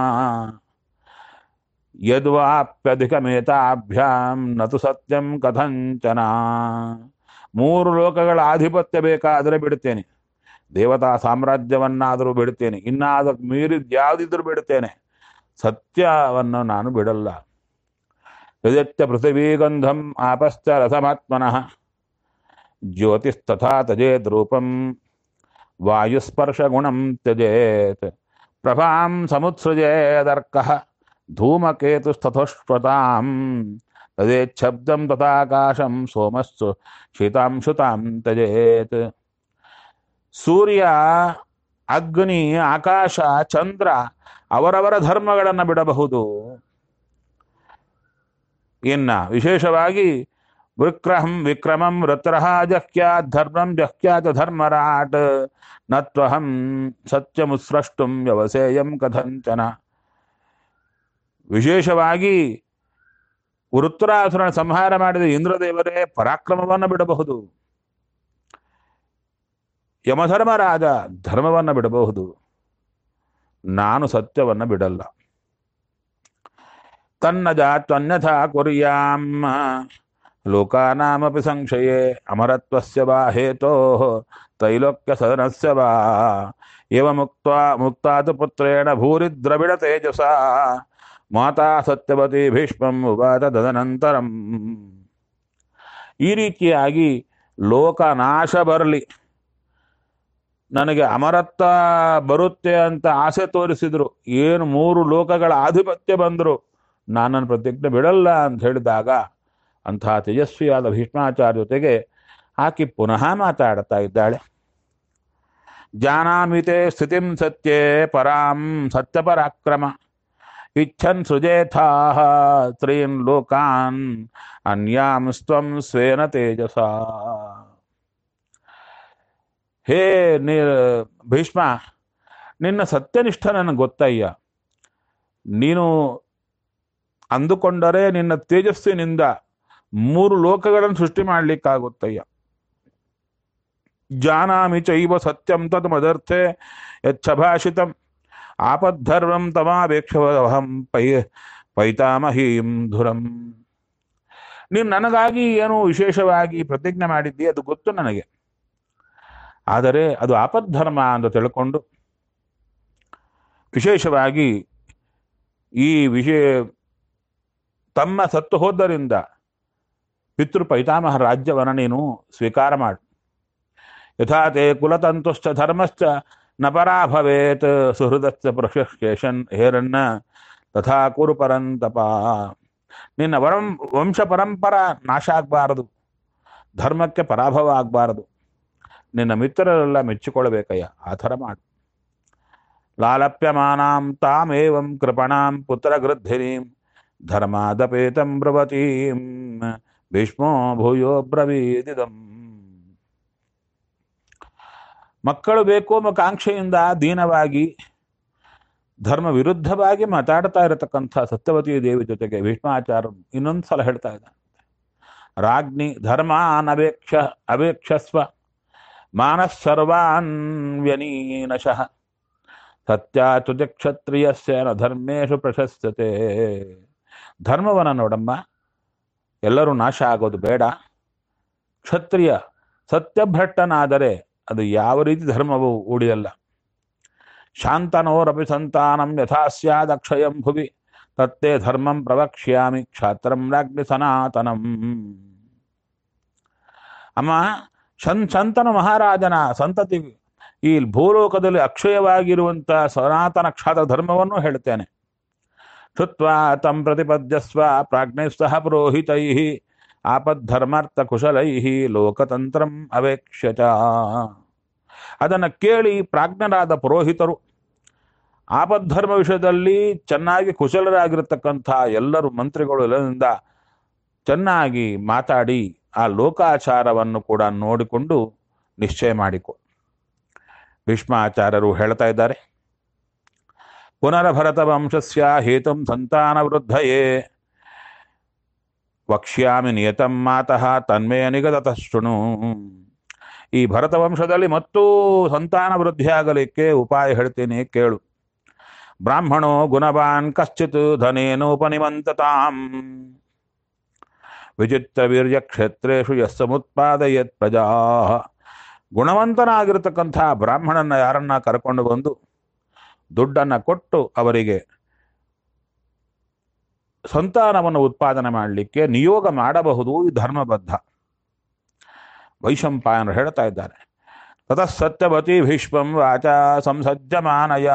ಯದ್ವಾಪ್ಯಧಿಕಮೇತಾಭ್ಯಾಂ ನತು ಸತ್ಯಂ ಕಥಂಚನ ಮೂರು ಲೋಕಗಳ ಆಧಿಪತ್ಯ ಬೇಕಾದರೆ ಬಿಡುತ್ತೇನೆ ದೇವತಾ ಸಾಮ್ರಾಜ್ಯವನ್ನಾದರೂ ಬಿಡುತ್ತೇನೆ ಇನ್ನಾದ ಮೀರಿದ ಯಾವುದಿದ್ರೂ ಬಿಡುತ್ತೇನೆ ಸತ್ಯವನ್ನು ನಾನು ಬಿಡಲ್ಲ ಯದತ್ಯ ಪೃಥಿವೀಗಂಧಂ ಆಪಶ್ಚ ರಸಮಾತ್ಮನಃ ಜ್ಯೋತಿಸ್ತಥಾ ತಜೇತ್ ರೂಪಂ ವಾಯುಸ್ಪರ್ಶ ಗುಣಂ ತ್ಯಜೇತ್ ಪ್ರಭಾಂ ಸಮುತ್ಸೃಜೇದರ್ಕಃ ಧೂಮಕೇತುಸ್ತಥೋಷ್ಪತಾಂ ತದೇಚ್ಛಬ್ದಂ ತಥಾಕಾಶಂ ಸೋಮಸ್ಸು ಶೀತಾಂಶುತಾಂ ತಜೇತ್ ಸೂರ್ಯ ಅಗ್ನಿ ಆಕಾಶ ಚಂದ್ರ ಅವರವರ ಧರ್ಮಗಳನ್ನು ಬಿಡಬಹುದು ಇನ್ನ ವಿಶೇಷವಾಗಿ ವಿಕ್ರಹಂ ವಿಕ್ರಮಂ ವೃತ್ರಃ ಜಹ್ಯಾತ್ ಧರ್ಮಂ ಜಹ್ಯಾತ ಧರ್ಮರಾಟ್ ನತ್ವಹಂ ಸತ್ಯಮುತ್ಸ್ರಷ್ಟುಂ ವ್ಯವಸೇಯಂ ಕಥಂಚನ ವಿಶೇಷವಾಗಿ ವೃತ್ರಾಸುರನ ಸಂಹಾರ ಮಾಡಿದ ಇಂದ್ರದೇವರೇ ಪರಾಕ್ರಮವನ್ನು ಬಿಡಬಹುದು ಯಮಧರ್ಮರಾಜ ಧರ್ಮವನ್ನು ಬಿಡಬಹುದು ನಾನು ಸತ್ಯವನ್ನು ಬಿಡಲ್ಲ ತನ್ನ ಜಾತ್ವನ್ಯಥಾ ಕುರ್ಯಾಂ ಲೋಕಾನಾಮಪಿ ಸಂಶಯೇ ಅಮರತ್ವಸ್ಯ ವಾ ಹೇತೋ ತೈಲೋಕ್ಯ ಸದನಸ್ಯ ವಾ ಇವ ಮುಕ್ತ ಮುಕ್ತಾತು ಪುತ್ರೇಣ ಭೂರಿ ದ್ರವಿಡ ತೇಜಸ ಮಾತಾ ಸತ್ಯವತಿ ಭೀಷ್ಮಂ ಉವಾದ ತದನಂತರಂ ಈ ರೀತಿಯಾಗಿ ಲೋಕ ನಾಶ ಬರಲಿ ನನಗೆ ಅಮರತ್ವ ಬರುತ್ತೆ ಅಂತ ಆಸೆ ತೋರಿಸಿದ್ರು ಏನು ಮೂರು ಲೋಕಗಳ ಆಧಿಪತ್ಯ ಬಂದರು ನಾನನ್ನು ಪ್ರತಿಜ್ಞೆ ಬಿಡಲ್ಲ ಅಂತ ಹೇಳಿದಾಗ ಅಂತಹ ತೇಜಸ್ವಿಯಾದ ಭೀಷ್ಮಾಚಾರ್ಯ ಜೊತೆಗೆ ಆಕಿ ಪುನಃ ಮಾತಾಡ್ತಾ ಇದ್ದಾಳೆ ಜಾನಾಮಿತೆ ಸ್ಥಿತಿಂ ಸತ್ಯೇ ಪರಾಂ ಸತ್ಯಪರಾಕ್ರಮ ಇಚ್ಛನ್ ಸೃಜೇಥಾ ತ್ರೀನ್ ಲೋಕಾನ್ ಅನ್ಯಾಂ ಸ್ವಂ ಸ್ವೇನ ತೇಜಸ ಹೇ ನೀ ಭೀಷ್ಮ ನಿನ್ನ ಸತ್ಯನಿಷ್ಠ ನನಗೆ ಗೊತ್ತಯ್ಯ ನೀನು ಅಂದುಕೊಂಡರೆ ನಿನ್ನ ತೇಜಸ್ಸಿನಿಂದ ಮೂರು ಲೋಕಗಳನ್ನು ಸೃಷ್ಟಿ ಮಾಡ್ಲಿಕ್ಕಾಗುತ್ತಯ್ಯ ಜಾನಾಮಿ ಚೈವ ಸತ್ಯಂ ತತ್ ಮದರ್ಥೆ ಯಚ್ಛಭಾಷಿತಂ ಆಪದ್ಧರ್ವಂ ತಮಾವೇಕ್ಷವಹಂ ಪೈ ಪೈತಾಮಹೀಂ ಧುರಂ ನೀನು ನನಗಾಗಿ ಏನು ವಿಶೇಷವಾಗಿ ಪ್ರತಿಜ್ಞೆ ಮಾಡಿದ್ದಿ ಅದು ಗೊತ್ತು ನನಗೆ ಆದರೆ ಅದು ಆಪದ್ಧರ್ಮ ಅಂತ ತಿಳ್ಕೊಂಡು ವಿಶೇಷವಾಗಿ ಈ ವಿಷಯ ತಮ್ಮ ಸತ್ತು ಹೋದ್ದರಿಂದ ಪಿತೃ ಪೈತಾಮಹ ರಾಜ್ಯವನ್ನು ನೀನು ಸ್ವೀಕಾರ ಮಾಡು ಯಥಾ ತೇ ಕುಲತಂತುಶ್ಚ ಧರ್ಮಶ್ಚ ನ ಪರಾ ಭವೇತ್ ಸುಹೃದಶ್ಚ ಪ್ರಶೇಷನ್ ಹೇರಣ್ಣ ತಥಾ ಕುರು ಪರಂತಪ ನಿನ್ನ ವರಂ ವಂಶ ಪರಂಪರ ನಾಶ ಆಗಬಾರದು ಧರ್ಮಕ್ಕೆ ಪರಾಭವ ಆಗಬಾರದು ನಿನ್ನ ಮಿತ್ರರೆಲ್ಲ ಮೆಚ್ಚಿಕೊಳ್ಳಬೇಕಯ್ಯ ಆ ಥರ ಮಾಡು ಲಾಲಪ್ಯಮಾನಾಂ ತಾಮೇವಂ ಕೃಪಣಾಂ ಪುತ್ರಗೃದ್ಧಿನೀಂ ಧರ್ಮಾದಪೇತಂ ಬ್ರವತೀಂ ಭೀಷ್ಮೋ ಭೂಯೋ ಬ್ರವೀದಿದಂ ಮಕ್ಕಳು ಬೇಕು ಎಂಬ ಕಾಂಕ್ಷೆಯಿಂದ ದೀನವಾಗಿ ಧರ್ಮ ವಿರುದ್ಧವಾಗಿ ಮಾತಾಡ್ತಾ ಇರತಕ್ಕಂಥ ಸತ್ಯವತಿ ದೇವಿ ಜೊತೆಗೆ ಭೀಷ್ಮಾಚಾರ್ಯ ಇನ್ನೊಂದು ಸಲ ಹೇಳ್ತಾ ಇದ್ದಾರೆ ರಾಜ್ಞಿ ಧರ್ಮ ಅನವೇಕ್ಷ ಅವೇಕ್ಷಸ್ವ ಮಾನಃಸರ್ವಾನ್ ವ್ಯನೀನಶಃ ಸತ್ಯಾಚುಜ ಕ್ಷತ್ರಿಯಸ್ಯ ನ ಧರ್ಮೇಶು ಪ್ರಶಸ್ಯತೆ ಧರ್ಮವನ್ನ ನೋಡಮ್ಮ ಎಲ್ಲರೂ ನಾಶ ಆಗೋದು ಬೇಡ ಕ್ಷತ್ರಿಯ ಸತ್ಯಭ್ರಷ್ಟನಾದರೆ ಅದು ಯಾವ ರೀತಿ ಧರ್ಮವು ಉಳಿಯಲ್ಲ ಶಾಂತನೋರಪಿ ಸಂತಾನಂ ಯಥಾ ಸ್ಯಾದ್ ಅಕ್ಷಯಂ ಭುವಿ ತತ್ತೇ ಧರ್ಮಂ ಪ್ರವಕ್ಷ್ಯಾಮಿ ಕ್ಷಾತ್ರಂ ರಾಜ್ಞಿ ಸನಾತನಂ ಅಮ್ಮ ಶನ್ ಶಂತನು ಮಹಾರಾಜನ ಸಂತತಿ ಈ ಭೂಲೋಕದಲ್ಲಿ ಅಕ್ಷಯವಾಗಿರುವಂತ ಸನಾತನ ಕ್ಷಾತ್ರ ಧರ್ಮವನ್ನು ಹೇಳ್ತೇನೆ ಶುತ್ವಾ ತಂ ಪ್ರತಿಪದ್ಯಸ್ವ ಪ್ರಾಜ್ಞೈಸ್ತಃ ಪುರೋಹಿತೈ ಆಪದ್ಧರ್ಮಾರ್ಥ ಕುಶಲೈ ಲೋಕತಂತ್ರಂ ಅವೇಕ್ಷ್ಯ ಚ ಅದನ್ನು ಕೇಳಿ ಪ್ರಾಜ್ಞರಾದ ಪುರೋಹಿತರು ಆಪದ್ಧರ್ಮ ವಿಷಯದಲ್ಲಿ ಚೆನ್ನಾಗಿ ಕುಶಲರಾಗಿರತಕ್ಕಂಥ ಎಲ್ಲರೂ ಮಂತ್ರಿಗಳು ಎಲ್ಲರಿಂದ ಚೆನ್ನಾಗಿ ಮಾತಾಡಿ ಆ ಲೋಕಾಚಾರವನ್ನು ಕೂಡ ನೋಡಿಕೊಂಡು ನಿಶ್ಚಯ ಮಾಡಿಕೊ ಭೀಷ್ಮಾಚಾರ್ಯರು ಹೇಳ್ತಾ ಇದ್ದಾರೆ ಪುನರಭರತ ವಂಶಸ್ಯ ಹೇತಂ ಸಂತಾನ ವೃದ್ಧಯೇ ವಕ್ಷ್ಯಾಮಿ ನಿಯತಂ ಮಾತಃ ತನ್ಮೇ ನಿಗದತ ಶೃಣು ಈ ಭರತ ವಂಶದಲ್ಲಿ ಮತ್ತೂ ಸಂತಾನ ವೃದ್ಧಿಯಾಗಲಿಕ್ಕೆ ಉಪಾಯ ಹೇಳ್ತೀನಿ ಕೇಳು ಬ್ರಾಹ್ಮಣೋ ಗುಣವಾನ್ ಕಶ್ಚಿತ್ ಧನೇನೋಪನಿಮಂತತಾಂ ವಿಚಿತ್ರ ವೀರ್ಯ ಕ್ಷೇತ್ರೇಶು ಯಸ್ಸಮುತ್ಪಾದಯತ್ ಪ್ರಜಾ ಗುಣವಂತನಾಗಿರತಕ್ಕಂಥ ಬ್ರಾಹ್ಮಣನ ಯಾರನ್ನ ಕರ್ಕೊಂಡು ಬಂದು ದುಡ್ಡನ್ನು ಕೊಟ್ಟು ಅವರಿಗೆ ಸಂತಾನವನ್ನು ಉತ್ಪಾದನೆ ಮಾಡಲಿಕ್ಕೆ ನಿಯೋಗ ಮಾಡಬಹುದು ಈ ಧರ್ಮಬದ್ಧ ವೈಶಂಪಾಯನರು ಹೇಳ್ತಾ ಇದ್ದಾರೆ ತತಃ ಸತ್ಯವತಿ ಭೀಷ್ಮಂ ವಾಚ ಸಂಸಜ್ಜಮಾನಯ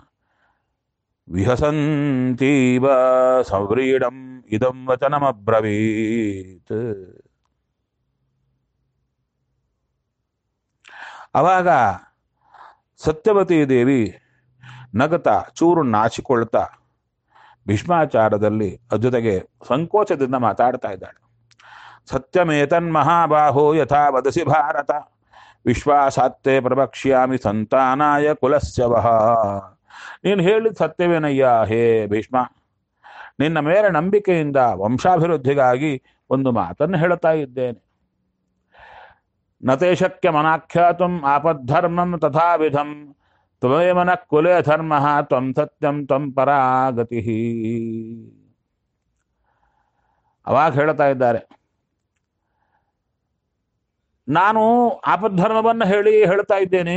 ವಿಹಸಂತೀವ ಸವ್ರೀಡಂ ಇದಂ ವಚನಮಬ್ರವೀತ್ ಅವಾಗ ಸತ್ಯವತಿ ದೇವಿ ನಗತ ಚೂರು ನಾಚಿಕೊಳ್ತಾ ಭೀಷ್ಮಾಚಾರದಲ್ಲಿ ಜೊತೆಗೆ ಸಂಕೋಚದಿಂದ ಮಾತಾಡ್ತಾ ಇದ್ದಾಳೆ ಸತ್ಯಮೇತನ್ ಮಹಾಬಾಹೋ ಯಥಾ ವದಸಿ ಭಾರತ ವಿಶ್ವಾಸಾತ್ತೆ ಪ್ರವಕ್ಷ್ಯಾಮಿ ಸಂತಾನಾಯ ಕುಲಸ್ಯ ವಹ ನೀನು ಹೇಳಿದ ಸತ್ಯವೇನಯ್ಯ ಹೇ ಭೀಷ್ಮ ನಿನ್ನ ಮೇಲೆ ನಂಬಿಕೆಯಿಂದ ವಂಶಾಭಿವೃದ್ಧಿಗಾಗಿ ಒಂದು ಮಾತನ್ನು ಹೇಳುತ್ತಾ ಇದ್ದೇನೆ ನತೆ ಶಕ್ಯ ಮನಾಖ್ಯಾತಂ ಆಪದ್ಧರ್ಮಂ ತಥಾವಿಧಂ ತ್ವಮೇವನ ಕುಲೇ ಧರ್ಮ ತ್ವಂ ಸತ್ಯಂ ತ್ವಂ ಪರಾಗತಿ ಅವಾಗ ಹೇಳ್ತಾ ಇದ್ದಾರೆ ನಾನು ಆಪದ್ಧರ್ಮವನ್ನು ಹೇಳಿ ಹೇಳ್ತಾ ಇದ್ದೇನೆ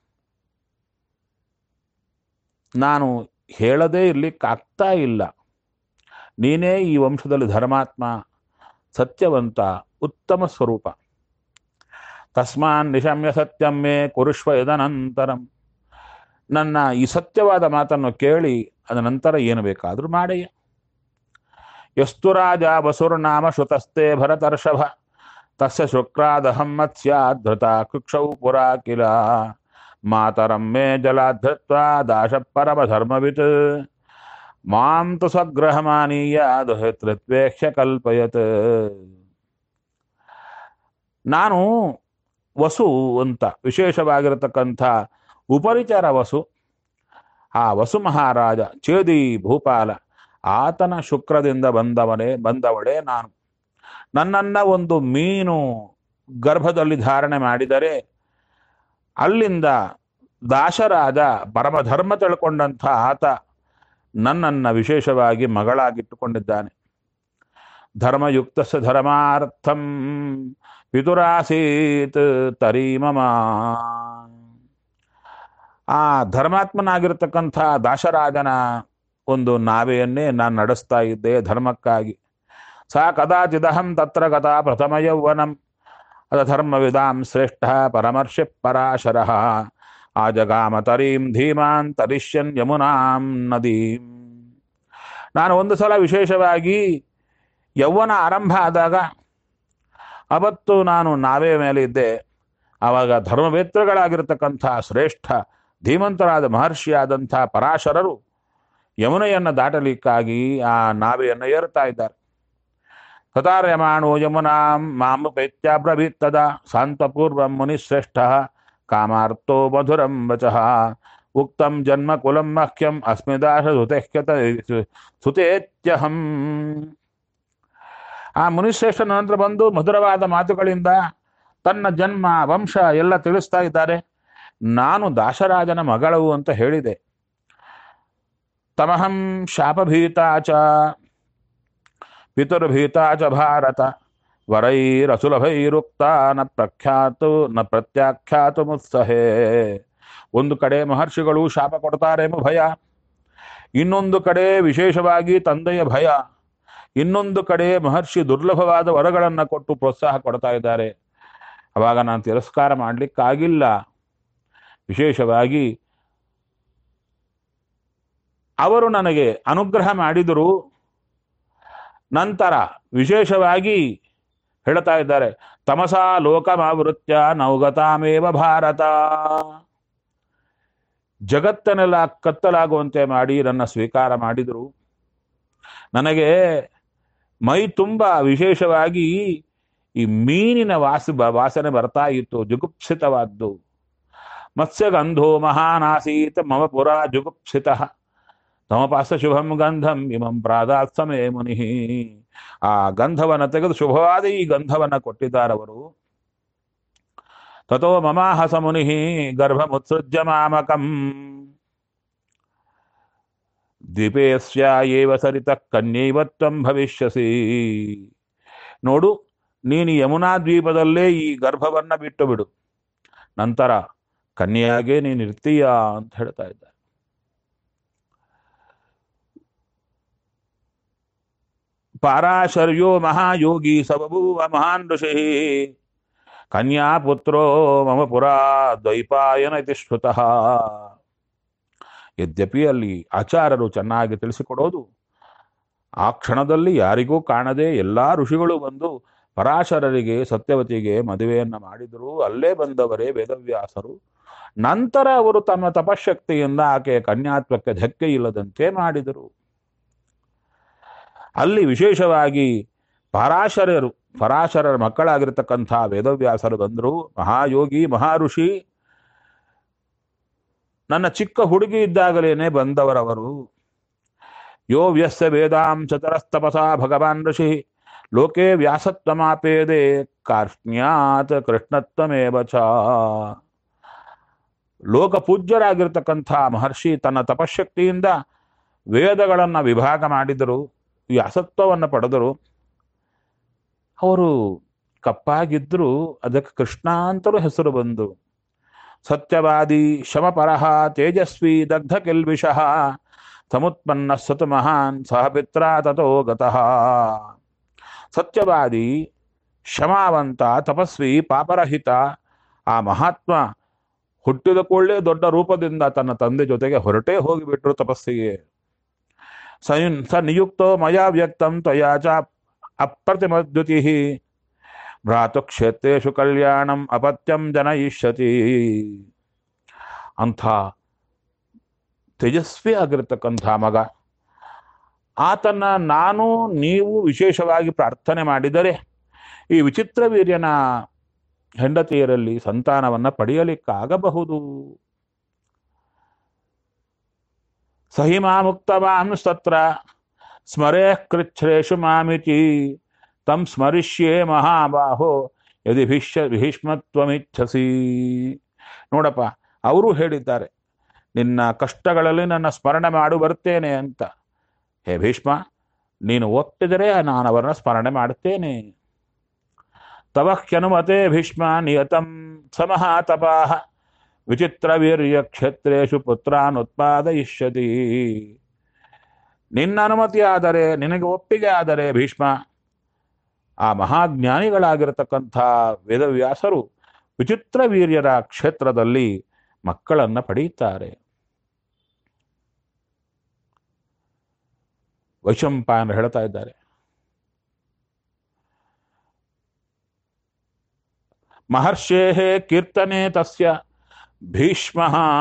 ನಾನು ಹೇಳದೇ ಇರ್ಲಿಕ್ಕಾಗ್ತಾ ಇಲ್ಲ ನೀನೇ ಈ ವಂಶದಲ್ಲಿ ಧರ್ಮಾತ್ಮ ಸತ್ಯವಂತ ಉತ್ತಮ ಸ್ವರೂಪ ತಸ್ಮಾನ್ ನಿಶಮ್ಯ ಸತ್ಯಂ ಮೇ ಕುರುಷ್ವ ಯದನಂತರಂ ನನ್ನ ಈ ಸತ್ಯವಾದ ಮಾತನ್ನು ಕೇಳಿ ಅದ ನಂತರ ಏನು ಬೇಕಾದರೂ ಮಾಡಯ್ಯ ಯಸ್ತು ರಾಜ ವಸುರ್ನಾಮ ಶ್ರುತಸ್ತೆ ಭರತರ್ಷಭ ತಸ್ಯ ಶುಕ್ರಾದಹಂ ಮತ್ಸ್ಯಾಧೃತ ಕೃಕ್ಷೌ ಪುರಾ ಕಿಲ ಮಾತರಂ ಮೇ ಜಲಾಧೃತ್ವಾ ದಾಶ ಪರಮ ಧರ್ಮವಿತ್ ಮಾಂ ತು ಸ್ವಗ್ರಹಮಾನೀಯ ದುಹಿತೃತ್ವೇಕ್ಷ ಕಲ್ಪಯತ್ ನಾನು ವಸು ಅಂತ ವಿಶೇಷವಾಗಿರತಕ್ಕಂಥ ಉಪರಿಚರ ವಸು ಆ ವಸು ಮಹಾರಾಜ ಚೇದಿ ಭೂಪಾಲ ಆತನ ಶುಕ್ರದಿಂದ ಬಂದವನೇ ಬಂದವಳೇ ನಾನು ನನ್ನನ್ನ ಒಂದು ಮೀನು ಗರ್ಭದಲ್ಲಿ ಧಾರಣೆ ಮಾಡಿದರೆ ಅಲ್ಲಿಂದ ದಾಶರಾಜ ಪರಮಧರ್ಮ ತಿಳ್ಕೊಂಡಂಥ ಆತ ನನ್ನನ್ನ ವಿಶೇಷವಾಗಿ ಮಗಳಾಗಿಟ್ಟುಕೊಂಡಿದ್ದಾನೆ ಧರ್ಮಯುಕ್ತ ಧರ್ಮಾರ್ಥಂ ಪಿತುರಾಸೀತ್ ತರೀಮಮ ಆ ಧರ್ಮಾತ್ಮನಾಗಿರ್ತಕ್ಕಂಥ ದಾಶರಾಜನ ಒಂದು ನಾವೆಯನ್ನೇ ನಾನು ನಡೆಸ್ತಾ ಇದ್ದೆ ಧರ್ಮಕ್ಕಾಗಿ ಸಾ ಕದಾಚಿದಹಂ ತತ್ರ ಗತಾ ಪ್ರಥಮ ಯೌವನಂ ಅದ ಧರ್ಮವಿದಾಂ ಶ್ರೇಷ್ಠ ಪರಮರ್ಷಿ ಪರಾಶರ ಆಜಗಾಮ ತರೀಂ ಧೀಮಾನ್ ತರಿಷ್ಯನ್ ಯಮುನಾಂ ನದೀಂ ನಾನು ಒಂದು ಸಲ ವಿಶೇಷವಾಗಿ ಯೌವನ ಆರಂಭ ಆದಾಗ ಅವತ್ತು ನಾನು ನಾವೇ ಮೇಲೆ ಇದ್ದೆ ಆವಾಗ ಧರ್ಮವೇತ್ರಗಳಾಗಿರ್ತಕ್ಕಂಥ ಶ್ರೇಷ್ಠ ಧೀಮಂತರಾದ ಮಹರ್ಷಿಯಾದಂಥ ಪರಾಶರರು ಯಮುನೆಯನ್ನು ದಾಟಲಿಕ್ಕಾಗಿ ಆ ನಾವೆಯನ್ನು ಏರುತ್ತಾ ಇದ್ದಾರೆ ತಥಾರ್ಯಮಾಣೋ ಯಮುನಾಂ ಮಾಮುಪೈತ್ಯಾಬ್ರವೀತ್ತದ ಶಾಂತಪೂರ್ವಂ ಮುನಿಶ್ರೇಷ್ಠ ಕಾಮಾರ್ಥೋ ಮಧುರಂ ವಚಃ ಉಕ್ತಂ ಜನ್ಮ ಕುಲಂ ಮಹ್ಯಂ ಅಸ್ಮಿದಾಶ ಸುತೇಹ್ಯತ ಸುತೇತ್ಯಹಂ ಆ ಮುನಿಶ್ರೇಷ್ಠನ ನಂತರ ಬಂದು ಮಧುರವಾದ ಮಾತುಗಳಿಂದ ತನ್ನ ಜನ್ಮ ವಂಶ ಎಲ್ಲ ತಿಳಿಸ್ತಾ ಇದ್ದಾರೆ ನಾನು ದಾಸರಾಜನ ಮಗಳವು ಅಂತ ಹೇಳಿದೆ ತಮಹಂ ಶಾಪಭೀತಾ ಚ ಪಿತುರ್ಭೀತಾ ಚ ಭಾರತ ವರೈರಸುಲಭೈರುಕ್ತ ನ ಪ್ರಖ್ಯಾತು ನ ಪ್ರತ್ಯಾಖ್ಯಾತು ಮುತ್ಸಹೇ ಒಂದು ಕಡೆ ಮಹರ್ಷಿಗಳು ಶಾಪ ಕೊಡ್ತಾರೆ ಎಂಬ ಭಯ ಇನ್ನೊಂದು ಕಡೆ ವಿಶೇಷವಾಗಿ ತಂದೆಯ ಭಯ ಇನ್ನೊಂದು ಕಡೆ ಮಹರ್ಷಿ ದುರ್ಲಭವಾದ ವರಗಳನ್ನು ಕೊಟ್ಟು ಪ್ರೋತ್ಸಾಹ ಕೊಡ್ತಾ ಇದ್ದಾರೆ ಅವಾಗ ನಾನು ತಿರಸ್ಕಾರ ಮಾಡಲಿಕ್ಕಾಗಿಲ್ಲ ವಿಶೇಷವಾಗಿ ಅವರು ನನಗೆ ಅನುಗ್ರಹ ಮಾಡಿದರು ನಂತರ ವಿಶೇಷವಾಗಿ ಹೇಳ್ತಾ ಇದ್ದಾರೆ ತಮಸಾ ಲೋಕಮಾವೃತ್ಯ ನೌಗತಾಮೇವ ಭಾರತ ಜಗತ್ತನ್ನೆಲ್ಲ ಕತ್ತಲಾಗುವಂತೆ ಮಾಡಿ ನನ್ನ ಸ್ವೀಕಾರ ಮಾಡಿದರು ನನಗೆ ಮೈ ತುಂಬ ವಿಶೇಷವಾಗಿ ಈ ಮೀನಿನ ವಾಸ ವಾಸನೆ ಬರ್ತಾ ಇತ್ತು ಜುಗುಪ್ಸಿತವಾದ್ದು ಮತ್ಸ್ಯಗಂಧೋ ಮಹಾನಾಸೀತ್ ಮಮ ಪುರ ಜುಗುಪ್ಸಿತ ತಮಪಾಸ ಶುಭಂ ಗಂಧಂ ಇಮಂ ಪ್ರಾದಾತ್ ಸಮಯ ಮುನಿ ಆ ಗಂಧವನ್ನ ತೆಗೆದು ಶುಭವಾದ ಈ ಗಂಧವನ್ನ ಕೊಟ್ಟಿದ್ದಾರವರು ತಥೋ ಮಮಾಹಸ ಮುನಿ ಗರ್ಭಮುತ್ಸೃಜ್ಯ ಮಾಮಕಂ ದ್ವೀಪೇಸ್ಯ ಏವ ಸರಿತ ಕನ್ಯೈವ ತ್ವಂ ಭವಿಷ್ಯಸಿ ನೋಡು ನೀನು ಯಮುನಾ ದ್ವೀಪದಲ್ಲೇ ಈ ಗರ್ಭವನ್ನ ಬಿಟ್ಟು ಬಿಡು ನಂತರ ಕನ್ಯೆಯಾಗೆ ನೀನು ಇರ್ತೀಯ ಅಂತ ಹೇಳ್ತಾ ಇದ್ದ ಪಾರಾಶರ್ಯೋ ಮಹಾಯೋಗಿ ಸಬಭೂವ ಮಹಾನ್ ಋಷಿ ಕನ್ಯಾ ಪುತ್ರೋ ಮಮ ಪುರಾ ದ್ವೈಪಾಯನ ಇತಿ ಶ್ರುತಃ ಯದ್ಯಪಿ ಅಲ್ಲಿ ಆಚಾರ್ಯರು ಚೆನ್ನಾಗಿ ತಿಳಿಸಿಕೊಡೋದು ಆ ಕ್ಷಣದಲ್ಲಿ ಯಾರಿಗೂ ಕಾಣದೆ ಎಲ್ಲಾ ಋಷಿಗಳು ಬಂದು ಪರಾಶರರಿಗೆ ಸತ್ಯವತಿಗೆ ಮದುವೆಯನ್ನ ಮಾಡಿದರು ಅಲ್ಲೇ ಬಂದವರೇ ವೇದವ್ಯಾಸರು ನಂತರ ಅವರು ತಮ್ಮ ತಪಶಕ್ತಿಯಿಂದ ಆಕೆಯ ಕನ್ಯಾತ್ವಕ್ಕೆ ಧಕ್ಕೆ ಇಲ್ಲದಂತೆ ಮಾಡಿದರು ಅಲ್ಲಿ ವಿಶೇಷವಾಗಿ ಪರಾಶರರು ಪರಾಶರರ ಮಕ್ಕಳಾಗಿರ್ತಕ್ಕಂಥ ವೇದವ್ಯಾಸರು ಬಂದರು ಮಹಾಯೋಗಿ ಮಹಾಋಷಿ ನನ್ನ ಚಿಕ್ಕ ಹುಡುಗಿ ಇದ್ದಾಗಲೇನೆ ಬಂದವರವರು ಯೋ ವ್ಯಸ್ಯ ವೇದಾಂ ಚತರಸ್ತಪಸಾ ಭಗವಾನ್ ಋಷಿ ಲೋಕೆ ವ್ಯಾಸತ್ವಮಾಪೇದೆ ಕಾರ್ಷ್ಣ್ಯಾತ್ ಕೃಷ್ಣತ್ವಮೇವ ಚ ಲೋಕ ಪೂಜ್ಯರಾಗಿರ್ತಕ್ಕಂಥ ಮಹರ್ಷಿ ತನ್ನ ತಪಶಕ್ತಿಯಿಂದ ವೇದಗಳನ್ನು ವಿಭಾಗ ಮಾಡಿದರು ವ್ಯಾಸತ್ವವನ್ನು ಪಡೆದರು ಅವರು ಕಪ್ಪಾಗಿದ್ರು ಅದಕ್ಕೆ ಕೃಷ್ಣ ಅಂತಲೂ ಹೆಸರು ಬಂದು ಸತ್ಯವಾದಿ ಶಮಪರಹ ತೇಜಸ್ವಿ ದಗ್ಧ ಕೆಲ್ವಿಷಃ ಸಮುತ್ಪನ್ನ ಸತು ಮಹಾನ್ ಸಹ ಪಿತ್ರ ತಥೋ ಗತಃ ಸತ್ಯವಾದಿ ಶಮಾವಂತ ತಪಸ್ವಿ ಪಾಪರಹಿತ ಆ ಮಹಾತ್ಮ ಹುಟ್ಟಿದ ಕೂಡಲೇ ದೊಡ್ಡ ರೂಪದಿಂದ ತನ್ನ ತಂದೆ ಜೊತೆಗೆ ಹೊರಟೇ ಹೋಗಿಬಿಟ್ರು ತಪಸ್ಸಿಗೆ ಸಯುನ್ ಸ ನಿಯುಕ್ತೋ ಮಯಾ ವ್ಯಕ್ತಂ ತ್ವಯಾ ಚ ಅಪ್ರತಿಮದ್ಯುತಿ ಭ್ರಾತು ಕ್ಷೇತ್ರೇಶು ಕಲ್ಯಾಣಂ ಅಪತ್ಯಂ ಜನಯಿಷ್ಯತಿ ಅಂಥ ತೇಜಸ್ವಿ ಆಗಿರತಕ್ಕಂಥ ಮಗ ಆತನ ನಾನು ನೀವು ವಿಶೇಷವಾಗಿ ಪ್ರಾರ್ಥನೆ ಮಾಡಿದರೆ ಈ ವಿಚಿತ್ರ ವೀರ್ಯನ ಹೆಂಡತಿಯರಲ್ಲಿ ಸಂತಾನವನ್ನ ಪಡೆಯಲಿಕ್ಕಾಗಬಹುದು ಸಹಿಮಾ ಮುಕ್ತವಾಂ ಸತ್ರ ಸ್ಮರೇ ಕೃಚ್ಛ್ರೇಷು ಮಾಮಿತಿ ತಂ ಸ್ಮರಿಷ್ಯೇ ಮಹಾಬಾಹೋ ಯದಿ ಭೀಷ್ಯ ಭೀಷ್ಮತ್ವಮಿಚ್ಛಸಿ ನೋಡಪ್ಪ ಅವರು ಹೇಳಿದ್ದಾರೆ ನಿನ್ನ ಕಷ್ಟಗಳಲ್ಲಿ ನನ್ನ ಸ್ಮರಣೆ ಮಾಡು ಬರ್ತೇನೆ ಅಂತ ಹೇ ಭೀಷ್ಮ ನೀನು ಒಪ್ಪಿದರೆ ನಾನು ಅವರನ್ನ ಸ್ಮರಣೆ ಮಾಡುತ್ತೇನೆ ತವ ಹ್ಯನುಮತೆ ಭೀಷ್ಮ ನಿಯತಂ ಸಮಃ ತಪಾಹ ವಿಚಿತ್ರ ವೀರ್ಯ ಕ್ಷೇತ್ರೇಶು ಪುತ್ರಾನ್ ಉತ್ಪಾದಯಿಷ್ಯತಿ ನಿನ್ನ ಅನುಮತಿ ಆದರೆ ನಿನಗೆ ಒಪ್ಪಿಗೆ ಆದರೆ ಭೀಷ್ಮ ಆ ಮಹಾಜ್ಞಾನಿಗಳಾಗಿರತಕ್ಕಂಥ ವೇದವ್ಯಾಸರು ವಿಚಿತ್ರ ವೀರ್ಯರ ಕ್ಷೇತ್ರದಲ್ಲಿ ಮಕ್ಕಳನ್ನ ಪಡೆಯುತ್ತಾರೆ ವೈಶಂಪಾಯನ ಹೇಳ್ತಾ ಇದ್ದಾರೆ ಮಹರ್ಷೇ ಕೀರ್ತನೆ ತಸ್ಯ ಭೀಷ್ಮ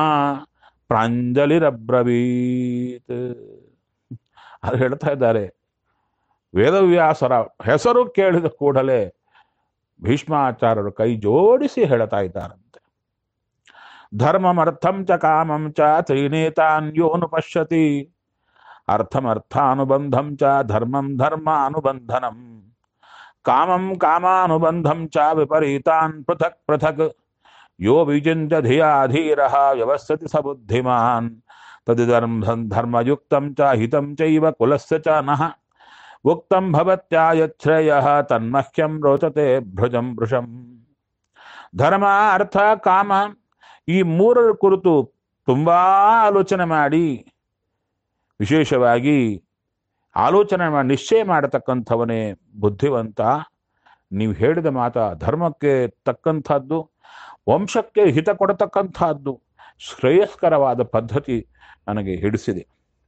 ಪ್ರಾಂಜಲಿರಬ್ರವೀತ್ ಅದು ಹೇಳ್ತಾ ಇದ್ದಾರೆ ವೇದವ್ಯಾಸರ ಹೆಸರು ಕೇಳಿದ ಕೂಡಲೇ ಭೀಷ್ಮಾಚಾರ್ಯರು ಕೈ ಜೋಡಿಸಿ ಹೇಳ್ತಾ ಇದ್ದಾರಂತೆ ಧರ್ಮಮರ್ಥಂ ಚ ಕಾಮಂ ಚ ತ್ರೀನೇತಾನ್ಯೋನು ಪಶ್ಯತಿ ಅರ್ಥಮರ್ಥಾನುಬಂಧಂ ಚ ಧರ್ಮಂ ಧರ್ಮಾನುಬಂಧನಂ ಕಾಮಂ ಕಾಮಾನುಬಂಧಂ ಚ ವಿಪರೀತಾನ್ ಪೃಥಕ್ ಪೃಥಕ್ ಯೋ ವಿಚಿಂತ್ಯ ಧಿಯಾ ಧೀರ ವ್ಯವಸ್ಥತಿ ಸ ಬುದ್ಧಿಮಾನ್ ತದಿಧರ್ಮ ಧರ್ಮಯುಕ್ತಂ ಚ ಹಿತಂ ಚೈವ ಕುಲಸ್ಯ ಚ ನಃ ಉಕ್ತಂ ಭವತ್ಯಾಯಚ್ಛ್ರೇಯ ತನ್ಮಹ್ಯಂ ರೋಚತೆ ಭೃಜಂ ವೃಷಂ ಧರ್ಮ ಅರ್ಥ ಕಾಮ ಈ ಮೂರರ ಕುರಿತು ತುಂಬಾ ಆಲೋಚನೆ ಮಾಡಿ ವಿಶೇಷವಾಗಿ ಆಲೋಚನೆ ಮಾಡಿ ನಿಶ್ಚಯ ಮಾಡತಕ್ಕಂಥವನೇ ಬುದ್ಧಿವಂತ ನೀವು ಹೇಳಿದ ಮಾತ ಧರ್ಮಕ್ಕೆ ತಕ್ಕಂಥದ್ದು ವಂಶಕ್ಕೆ ಹಿತ ಕೊಡತಕ್ಕಂಥದ್ದು ಶ್ರೇಯಸ್ಕರವಾದ ಪದ್ಧತಿ ನನಗೆ ಹಿಡಿಸಿದೆ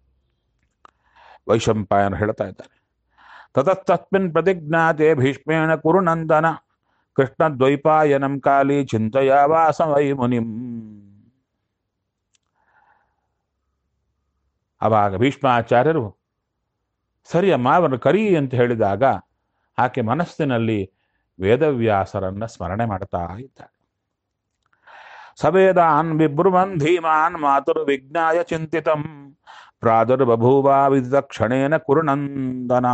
ವೈಶಂಪಾಯನ ಹೇಳ್ತಾ ಇದ್ದಾರೆ ತತಸ್ತಸ್ಮಿನ್ ಪ್ರತಿಜ್ಞಾತೆ ಭೀಷ್ಮೇಣ ಕುರುನಂದನ ಕೃಷ್ಣ ದ್ವೈಪಾಯನಂ ಕಾಲಿ ಚಿಂತೆಯಾವಾಸ ವೈ ಮುನಿಂ ಅವಾಗ ಭೀಷ್ಮಾಚಾರ್ಯರು ಸರಿ ಅಮ್ಮ ಅವನು ಕರಿ ಅಂತ ಹೇಳಿದಾಗ ಆಕೆ ಮನಸ್ಸಿನಲ್ಲಿ ವೇದವ್ಯಾಸರನ್ನ ಸ್ಮರಣೆ ಮಾಡ್ತಾ ಇದ್ದಾಳೆ ಸವೇದಾನ್ ವಿಬ್ರುವನ್ ಧೀಮಾನ್ ಮಾತುರು ವಿಜ್ಞಾಯ ಚಿಂತಿತಂ ಪ್ರಾದುರ್ಬಭೂವ ವಿದಿತ ಕ್ಷಣೇನ ಕುರುನಂದನ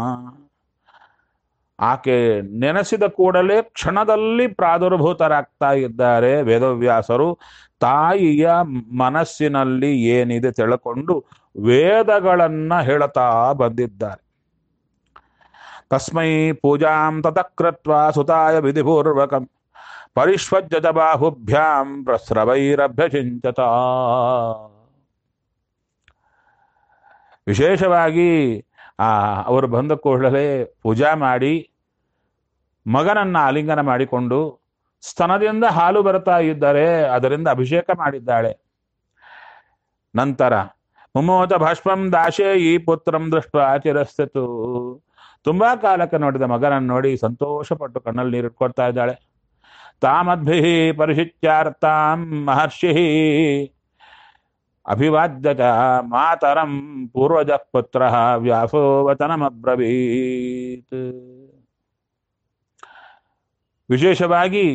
ಆಕೆ ನೆನೆಸಿದ ಕೂಡಲೇ ಕ್ಷಣದಲ್ಲಿ ಪ್ರಾದುರ್ಭೂತರಾಗ್ತಾ ಇದ್ದಾರೆ ವೇದವ್ಯಾಸರು ತಾಯಿಯ ಮನಸ್ಸಿನಲ್ಲಿ ಏನಿದೆ ತಿಳ್ಕೊಂಡು ವೇದಗಳನ್ನ ಹೇಳುತ್ತಾ ಬಂದಿದ್ದಾರೆ ತಸ್ಮೈ ಪೂಜಾಂ ತತಃಕೃತ್ವ ಸುತಾಯ ವಿಧಿಪೂರ್ವಕಂ ಪರಿಷ್ವಜ್ಜತ ಬಾಹುಭ್ಯಾಂ ಪ್ರಸ್ರವೈರಭ್ಯಚಿಂಚತ ವಿಶೇಷವಾಗಿ ಆ ಅವರು ಬಂದ ಕೂಡಲೇ ಪೂಜಾ ಮಾಡಿ ಮಗನನ್ನ ಆಲಿಂಗನ ಮಾಡಿಕೊಂಡು ಸ್ತನದಿಂದ ಹಾಲು ಬರ್ತಾ ಇದ್ದರೆ ಅದರಿಂದ ಅಭಿಷೇಕ ಮಾಡಿದ್ದಾಳೆ ನಂತರ ಮುಮೋತ ಭಸ್ಮಂ ದಾಶೆ ಈ ಪುತ್ರಂ ದೃಷ್ಟ ಆಚಿರಸ್ತು ತುಂಬಾ ಕಾಲಕ್ಕೆ ನೋಡಿದ ಮಗನನ್ನು ನೋಡಿ ಸಂತೋಷಪಟ್ಟು ಕಣ್ಣಲ್ಲಿ ನೀರಿಟ್ಕೊಳ್ತಾ ಇದ್ದಾಳೆ ತಾಮದ್ಭಿ ಪರಿಶಿತ್ಯಾರ್ಥಾಂ ಮಹರ್ಷಿ ಅಭಿವಾದ್ಯ ಚ ಮಾತರಂ ಪೂರ್ವಜ ಪುತ್ರ ವ್ಯಾಸೋ ವಚನಮಬ್ರವೀತ್ ವಿಶೇಷವಾಗಿ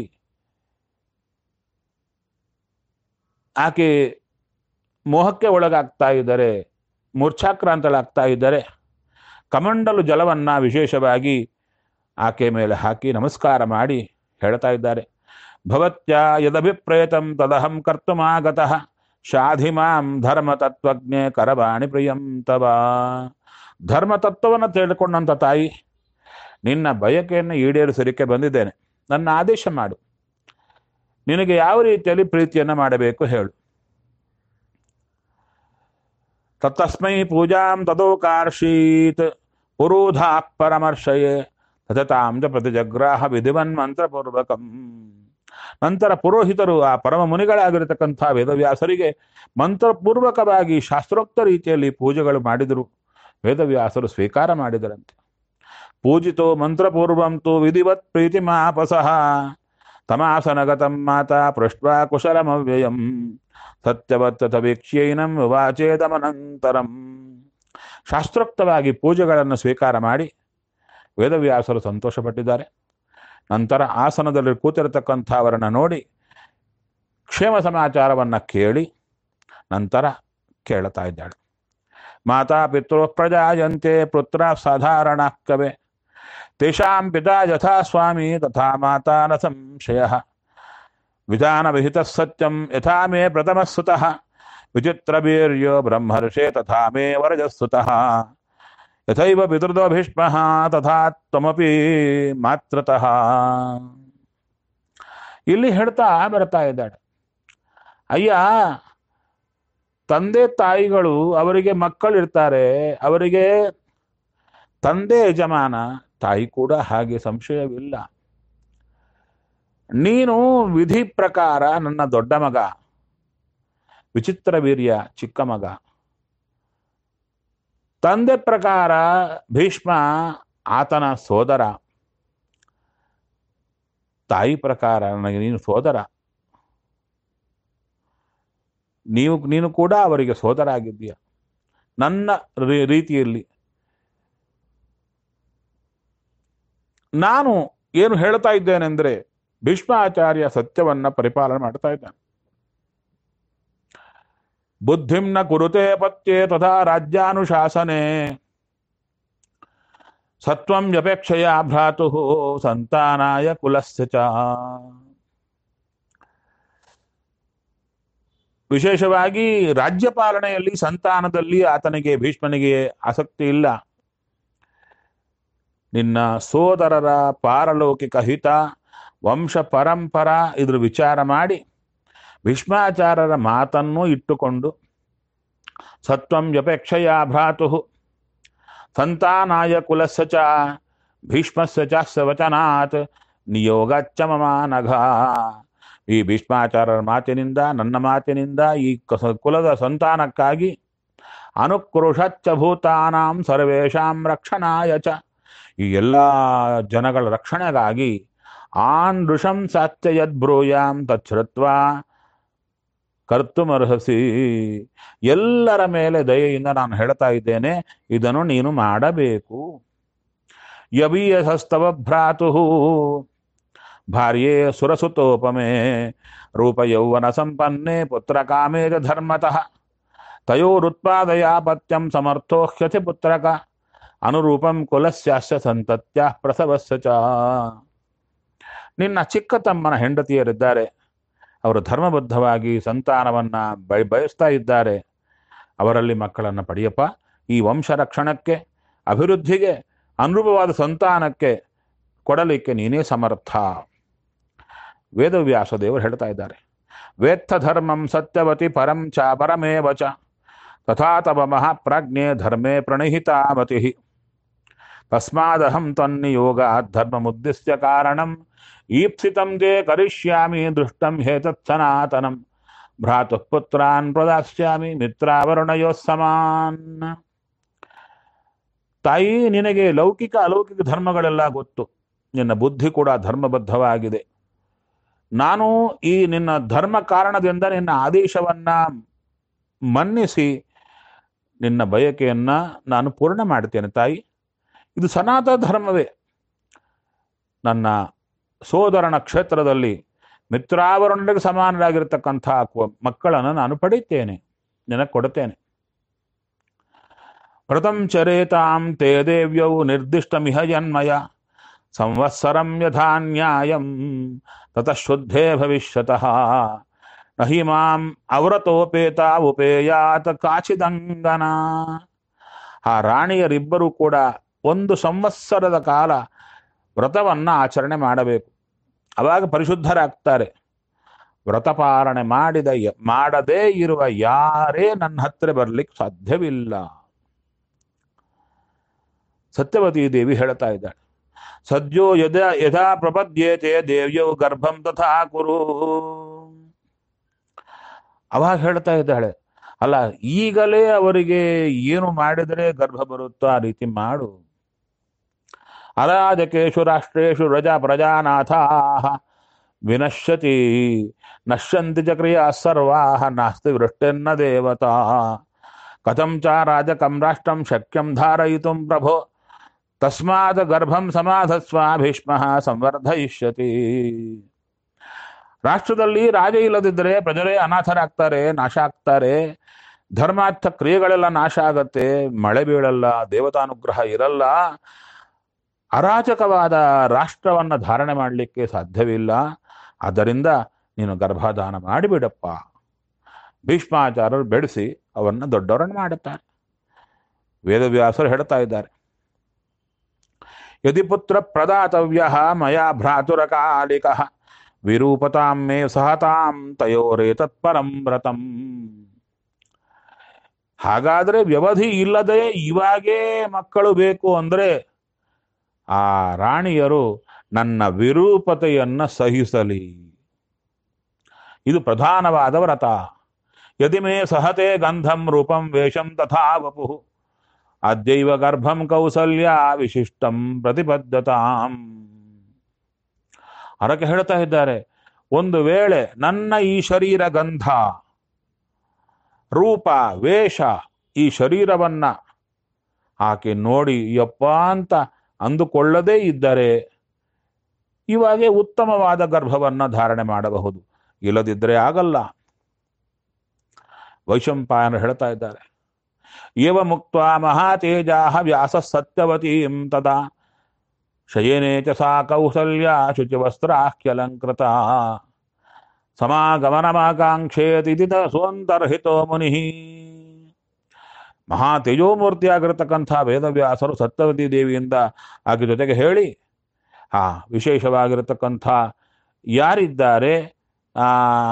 ಆಕೆ ಮೋಹಕ್ಕೆ ಒಳಗಾಗ್ತಾ ಇದ್ದರೆ ಮೂರ್ಛಾಕ್ರಾಂತಳಾಗ್ತಾ ಇದ್ದರೆ ಕಮಂಡಲು ಜಲವನ್ನ ವಿಶೇಷವಾಗಿ ಆಕೆ ಮೇಲೆ ಹಾಕಿ ನಮಸ್ಕಾರ ಮಾಡಿ ಹೇಳ್ತಾ ಇದ್ದಾರೆ ಭವತ್ಯ ಯದಭಿಪ್ರೇತಂ ತದಹಂ ಕರ್ತುಮಾಗತಃ ಶಾಧಿ ಮಾಂ ಧರ್ಮ ತತ್ವಜ್ಞೆ ಕರವಾಣಿ ಪ್ರಿಯಂ ತವ ಧರ್ಮ ತತ್ವವನ್ನು ತಿಳ್ಕೊಂಡಂತ ತಾಯಿ ನಿನ್ನ ಬಯಕೆಯನ್ನು ಈಡೇರಿಸಲಿಕ್ಕೆ ಬಂದಿದ್ದೇನೆ ನನ್ನ ಆದೇಶ ಮಾಡು ನಿನಗೆ ಯಾವ ರೀತಿಯಲ್ಲಿ ಪ್ರೀತಿಯನ್ನು ಮಾಡಬೇಕು ಹೇಳು ತತ್ತಸ್ಮೈ ಪೂಜಾಂ ತದೋಕಾರ್ಷೀತ್ ಪುರೋಧಾಕ್ ಪರಮರ್ಶಯೇ ತಥತಾಂ ಚ ಪ್ರತಿಜಗ್ರಾಹ ವಿಧಿವನ್ ಮಂತ್ರಪೂರ್ವಕಂ ನಂತರ ಪುರೋಹಿತರು ಆ ಪರಮ ಮುನಿಗಳಾಗಿರತಕ್ಕಂಥ ವೇದವ್ಯಾಸರಿಗೆ ಮಂತ್ರಪೂರ್ವಕವಾಗಿ ಶಾಸ್ತ್ರೋಕ್ತ ರೀತಿಯಲ್ಲಿ ಪೂಜೆಗಳು ಮಾಡಿದರು ವೇದವ್ಯಾಸರು ಸ್ವೀಕಾರ ಮಾಡಿದರಂತೆ ಪೂಜಿತೋ ಮಂತ್ರಪೂರ್ವಂ ತು ವಿಧಿವತ್ ಪ್ರೀತಿಮಾಪಸಃ ತಮಾಸನಗತಂ ಮಾತಾ ಪೃಷ್ಟ್ವಾ ಕುಶಲಮವ್ಯಯಂ ಸತ್ಯವತ್ತತ ವೀಕ್ಷ್ಯೈನಂ ವಿವಾಚೇದಮನಂತರಂ ಶಾಸ್ತ್ರೋಕ್ತವಾಗಿ ಪೂಜೆಗಳನ್ನು ಸ್ವೀಕಾರ ಮಾಡಿ ವೇದವ್ಯಾಸರು ಸಂತೋಷಪಟ್ಟಿದ್ದಾರೆ ನಂತರ ಆಸನದಲ್ಲಿ ಕೂತಿರತಕ್ಕಂಥ ಅವರನ್ನು ನೋಡಿ ಕ್ಷೇಮ ಸಮಾಚಾರವನ್ನು ಕೇಳಿ ನಂತರ ಕೇಳ್ತಾ ಇದ್ದಾಳೆ ಮಾತಾ ಪಿತೃ ಪ್ರಜಾಯಂತೆ ಪುತ್ರ ಸಾಧಾರಣ ಕವೆ ತೇಷಾಂ ಪಿತಾ ಯಥಾ ಸ್ವಾಮಿ ತಥಾ ಮಾತಾ ನ ಸಂಶಯ ವಿಧಾನವಿಹಿತ ಸತ್ಯಂ ಯಥಾ ಮೇ ಪ್ರಥಮಸ್ಸುತಃ ವಿಚಿತ್ರವೀರ್ಯೋ ಬ್ರಹ್ಮರ್ಷೇ ತಥಾ ಮೇ ವರಜಸ್ಸುತಃ ಯಥೈವ ಪಿತೃದೋ ಭೀಷ್ಮ ತಥಾ ತ್ವಮಪಿ ಮಾತೃತಃ ಇಲ್ಲಿ ಹೇಳ್ತಾ ಬರ್ತಾ ಇದ್ದಾಳೆ ಅಯ್ಯ ತಂದೆ ತಾಯಿಗಳು ಅವರಿಗೆ ಮಕ್ಕಳಿರ್ತಾರೆ ಅವರಿಗೆ ತಂದೆ ಯಜಮಾನ ತಾಯಿ ಕೂಡ ಹಾಗೆ ಸಂಶಯವಿಲ್ಲ ನೀನು ವಿಧಿ ಪ್ರಕಾರ ನನ್ನ ದೊಡ್ಡ ಮಗ ವಿಚಿತ್ರ ವೀರ್ಯ ಚಿಕ್ಕ ಮಗ ತಂದೆ ಪ್ರಕಾರ ಭೀಷ್ಮ ಆತನ ಸೋದರ ತಾಯಿ ಪ್ರಕಾರ ನನಗೆ ನೀನು ಸೋದರ ನೀವು ನೀನು ಕೂಡ ಅವರಿಗೆ ಸೋದರ ಆಗಿದ್ದೀಯ ನನ್ನ ರೀ- ರೀತಿಯಲ್ಲಿ ನಾನು ಏನು ಹೇಳ್ತಾ ಇದ್ದೇನೆಂದ್ರೆ ಭೀಷ್ಮಾಚಾರ್ಯ ಸತ್ಯವನ್ನ ಪರಿಪಾಲನೆ ಮಾಡ್ತಾ ಇದ್ದಾನೆ ಬುದ್ಧಿಂ ನ ಕುರುತೆ ಪತ್ಯೆ ತಥಾ ರಾಜ್ಯಾನುಶಾಸನೆ ಸತ್ವಂ ಯಪೇಕ್ಷೆಯ ಭ್ರಾತು ಸಂತಾನಾಯ ಕುಲಸ್ಯ ಚ ವಿಶೇಷವಾಗಿ ರಾಜ್ಯಪಾಲನೆಯಲ್ಲಿ ಸಂತಾನದಲ್ಲಿ ಆತನಿಗೆ ಭೀಷ್ಮನಿಗೆ ಆಸಕ್ತಿ ಇಲ್ಲ ನಿನ್ನ ಸೋದರರ ಪಾರಲೌಕಿಕ ಹಿತ ವಂಶ ಪರಂಪರ ಇದ್ರ ವಿಚಾರ ಮಾಡಿ ಭೀಷ್ಮಾಚಾರ್ಯರ ಮಾತನ್ನು ಇಟ್ಟುಕೊಂಡು ಸತ್ವಂ ಯಪೇಕ್ಷೆಯ ಭ್ರಾತು ಸಂತಾನಾಯ ಕುಲಸ್ಯ ಚ ಭೀಷ್ಮಸ್ಯ ಚ ವಚನಾತ್ ನಿಯೋಗಚ್ಚ ಮಮ ನಘ ಈ ಭೀಷ್ಮಾಚಾರ್ಯರ ಮಾತಿನಿಂದ ನನ್ನ ಮಾತಿನಿಂದ ಈ ಕಸ- ಕುಲದ ಸಂತಾನಕ್ಕಾಗಿ ಅನುಕ್ರೋಶಚ್ಚ ಭೂತಾನಾಂ ಸರ್ವೇಷಾಂ ರಕ್ಷಣಾಯ ಚ ಈ ಎಲ್ಲ ಜನಗಳ ರಕ್ಷಣೆಗಾಗಿ ಆನ್ ಋಷಂ ಸಾತ್ಯ ಯದ್ಬ್ರೂಯಾಂ ತಚ್ಛ್ರುತ್ವಾ ಕರ್ತುಮರ್ಹಸಿ ಎಲ್ಲರ ಮೇಲೆ ದಯೆಯಿಂದ ನಾನು ಹೇಳ್ತಾ ಇದ್ದೇನೆ ಇದನ್ನು ನೀನು ಮಾಡಬೇಕು ಯಬೀಯಸಸ್ತವ ಭ್ರಾತು ಭಾರ್ಯೆ ಸುರಸುತೋಪಮೆ ರೂಪಯೌವನ ಸಂಪನ್ನೆ ಪುತ್ರ ಕಾಮೇಜ ಧರ್ಮತಃ ತಯೋರುತ್ಪಾದಯಾಪತ್ಯಂ ಸಮರ್ಥೋಹ್ಯತಿ ಪುತ್ರಕ ಅನುರೂಪಂ ಕುಲಸ್ಯಾಸ್ಯ ಸಂತತ್ಯ ಪ್ರಸವಸ್ಯ ಚ ನಿನ್ನ ಚಿಕ್ಕ ತಮ್ಮನ ಹೆಂಡತಿಯರಿದ್ದಾರೆ ಅವರು ಧರ್ಮಬದ್ಧವಾಗಿ ಸಂತಾನವನ್ನ ಬಯ ಬಯಸ್ತಾ ಇದ್ದಾರೆ ಅವರಲ್ಲಿ ಮಕ್ಕಳನ್ನು ಪಡೆಯಪ್ಪ ಈ ವಂಶ ರಕ್ಷಣಕ್ಕೆ ಅಭಿವೃದ್ಧಿಗೆ ಅನುರೂಪವಾದ ಸಂತಾನಕ್ಕೆ ಕೊಡಲಿಕ್ಕೆ ನೀನೇ ಸಮರ್ಥ ವೇದವ್ಯಾಸ ದೇವರು ಹೇಳ್ತಾ ಇದ್ದಾರೆ ವೇತ್ತ ಧರ್ಮಂ ಸತ್ಯವತಿ ಪರಂ ಚ ಪರಮೇವ ಚ ತಥಾ ತವ ಮಹಾಪ್ರಾಜ್ಞೆ ಧರ್ಮೇ ಪ್ರಣಹಿತಾ ಮತಿ ತಸ್ಮಾದಹಂ ತನ್ನಿಯೋಗ ಧರ್ಮಮುದ್ದಿಶ್ಯ ಕಾರಣಂ ಈಪ್ಸಿತಂ ತೇ ಕರಿಷ್ಯಾಮಿ ದೃಷ್ಟಂ ಹೇತತ್ ಸನಾತನಂ ಭ್ರಾತುಃ ಪುತ್ರಾನ್ ಪ್ರದಾಸ್ಯಾಮಿ ಮಿತ್ರಾವರುಣಯೋ ಸಮಾನ್ ತಾಯಿ ನಿನಗೆ ಲೌಕಿಕ ಅಲೌಕಿಕ ಧರ್ಮಗಳೆಲ್ಲ ಗೊತ್ತು ನಿನ್ನ ಬುದ್ಧಿ ಕೂಡ ಧರ್ಮಬದ್ಧವಾಗಿದೆ ನಾನು ಈ ನಿನ್ನ ಧರ್ಮ ಕಾರಣದಿಂದ ನಿನ್ನ ಆದೇಶವನ್ನ ಮನ್ನಿಸಿ ನಿನ್ನ ಬಯಕೆಯನ್ನ ನಾನು ಪೂರ್ಣ ಮಾಡ್ತೇನೆ ತಾಯಿ ಇದು ಸನಾತನ ಧರ್ಮವೇ ನನ್ನ ಸೋದರನ ಕ್ಷೇತ್ರದಲ್ಲಿ ಮಿತ್ರಾವರಣರಿಗೆ ಸಮಾನರಾಗಿರ್ತಕ್ಕಂಥ ಕ- ಮಕ್ಕಳನ್ನು ನಾನು ಪಡೆಯುತ್ತೇನೆ ನಿನಗೆ ಕೊಡುತ್ತೇನೆ ವ್ರತಂ ಚರೇತಾಂ ತೇ ದೇವ್ಯೌ ನಿರ್ದಿಷ್ಟಮಿಹ ಜನ್ಮಯ ಸಂವತ್ಸರಂ ಯಥಾ ನ್ಯಾಯಂ ತತಃ ಶುದ್ಧೇ ಭವಿಷ್ಯತಃ ನಹಿ ಮಾಂ ಅವರತೋಪೇತ ಉಪೇಯಾತ ಕಾಚಿದಂಗನ ಆ ರಾಣಿಯರಿಬ್ಬರೂ ಕೂಡ ಒಂದು ಸಂವತ್ಸರದ ಕಾಲ ವ್ರತವನ್ನ ಆಚರಣೆ ಮಾಡಬೇಕು ಅವಾಗ ಪರಿಶುದ್ಧರಾಗ್ತಾರೆ ವ್ರತಪಾಲನೆ ಮಾಡಿದ ಯ- ಮಾಡದೇ ಇರುವ ಯಾರೇ ನನ್ನ ಹತ್ತಿರ ಬರ್ಲಿಕ್ಕೆ ಸಾಧ್ಯವಿಲ್ಲ ಸತ್ಯವತಿ ದೇವಿ ಹೇಳ್ತಾ ಇದ್ದಾಳೆ ಸದ್ಯೋ ಯದಾ ಯಥಾ ಪ್ರಪದ್ಯೇತೆ ದೇವ್ಯೌ ಗರ್ಭಂ ತಥಾ ಕುರು ಅವಾಗ ಹೇಳ್ತಾ ಇದ್ದಾಳೆ ಅಲ್ಲ ಈಗಲೇ ಅವರಿಗೆ ಏನು ಮಾಡಿದರೆ ಗರ್ಭ ಬರುತ್ತೋ ಆ ರೀತಿ ಮಾಡು ಅರಾಜಕೇಶು ರಾಷ್ಟ್ರೇಶು ರಜ ಪ್ರಜಾನಾಥಾ ವಿನಶ್ಯತಿ ನಶ್ಯಂತಿ ಚ ಕ್ರಿಯಾ ಸರ್ವಾ ನಾಸ್ತಿ ವೃಷ್ಟಿರ್ನ ದೇವತಾ ಕಥಂ ಚ ರಾಜಕಂ ರಾಷ್ಟ್ರಂ ಶಕ್ಯಂ ಧಾರಯಿತುಂ ಪ್ರಭೋ ತಸ್ಮಾತ್ ಗರ್ಭಂ ಸಮಾಧಸ್ವ ಭೀಷ್ಮ ಸಂವರ್ಧಯಿಷ್ಯತಿ ರಾಷ್ಟ್ರದಲ್ಲಿ ರಾಜ ಇಲ್ಲದಿದ್ದರೆ ಪ್ರಜರೇ ಅನಾಥರಾಗ್ತಾರೆ ನಾಶ ಆಗ್ತಾರೆ ಧರ್ಮಾರ್ಥ ಕ್ರಿಯೆಗಳೆಲ್ಲ ನಾಶ ಆಗತ್ತೆ ಮಳೆ ಬೀಳಲ್ಲ ದೇವತಾನುಗ್ರಹ ಇರಲ್ಲ ಅರಾಜಕವಾದ ರಾಷ್ಟ್ರವನ್ನ ಧಾರಣೆ ಮಾಡಲಿಕ್ಕೆ ಸಾಧ್ಯವಿಲ್ಲ ಆದ್ದರಿಂದ ನೀನು ಗರ್ಭಧಾನ ಮಾಡಿಬಿಡಪ್ಪ ಭೀಷ್ಮಾಚಾರ್ಯರು ಬೆಳೆಸಿ ಅವನ್ನ ದೊಡ್ಡವರನ್ನು ಮಾಡುತ್ತಾರೆ ವೇದವ್ಯಾಸರು ಹೇಳ್ತಾ ಇದ್ದಾರೆ ಯದಿ ಪುತ್ರ ಪ್ರದಾತವ್ಯ ಮಯಾ ಭ್ರಾತುರಕಾಲಿಕ ವಿರೂಪತಾಂ ಮೇ ಸಹತಾಂ ತಯೋರೇ ತತ್ಪರಂ ವ್ರತಂ ಹಾಗಾದ್ರೆ ವ್ಯವಧಿ ಇಲ್ಲದೆ ಇವಾಗೇ ಮಕ್ಕಳು ಬೇಕು ಅಂದ್ರೆ ಆ ರಾಣಿಯರು ನನ್ನ ವಿರೂಪತೆಯನ್ನ ಸಹಿಸಲಿ ಇದು ಪ್ರಧಾನವಾದ ವ್ರತ ಯದಿ ಮೇ ಸಹತೆ ಗಂಧಂ ರೂಪಂ ವೇಷಂ ತಥಾ ವಪು ಅದ್ಯೈವ ಗರ್ಭಂ ಕೌಸಲ್ಯ ವಿಶಿಷ್ಟಂ ಪ್ರತಿಬದ್ಧತಾಂ ಅದಕ್ಕೆ ಹೇಳ್ತಾ ಇದ್ದಾರೆ ಒಂದು ವೇಳೆ ನನ್ನ ಈ ಶರೀರ ಗಂಧ ರೂಪ ವೇಷ ಈ ಶರೀರವನ್ನ ಆಕೆ ನೋಡಿ ಯಪ್ಪ ಅಂತ ಅಂದುಕೊಳ್ಳದೇ ಇದ್ದರೆ ಇವಾಗೆ ಉತ್ತಮವಾದ ಗರ್ಭವನ್ನ ಧಾರಣೆ ಮಾಡಬಹುದು ಇಲ್ಲದಿದ್ದರೆ ಆಗಲ್ಲ ವೈಶಂಪಾಯನ ಹೇಳ್ತಾ ಇದ್ದಾರೆ ಏವ ಮುಕ್ತ ಮಹಾತೇಜಾ ವ್ಯಾಸ ಸತ್ಯವತೀಂ ತದಾ ಶಯೇನೆ ಚ ಸಾ ಕೌಸಲ್ಯ ಶುಚಿವಸ್ತ್ರಾಹ್ಯಲಂಕೃತ ಸಮಾಗಮನಮಾಕಾಂಕ್ಷೇತಿ ಸೋಂತರ್ಹಿತೋ ಮುನಿ ಮಹಾ ತೇಜೋಮೂರ್ತಿಯಾಗಿರತಕ್ಕಂಥ ವೇದವ್ಯಾಸರು ಸತ್ಯವತಿ ದೇವಿಯಿಂದ ಆಕೆ ಜೊತೆಗೆ ಹೇಳಿ ಆ ವಿಶೇಷವಾಗಿರತಕ್ಕಂಥ ಯಾರಿದ್ದಾರೆ ಆ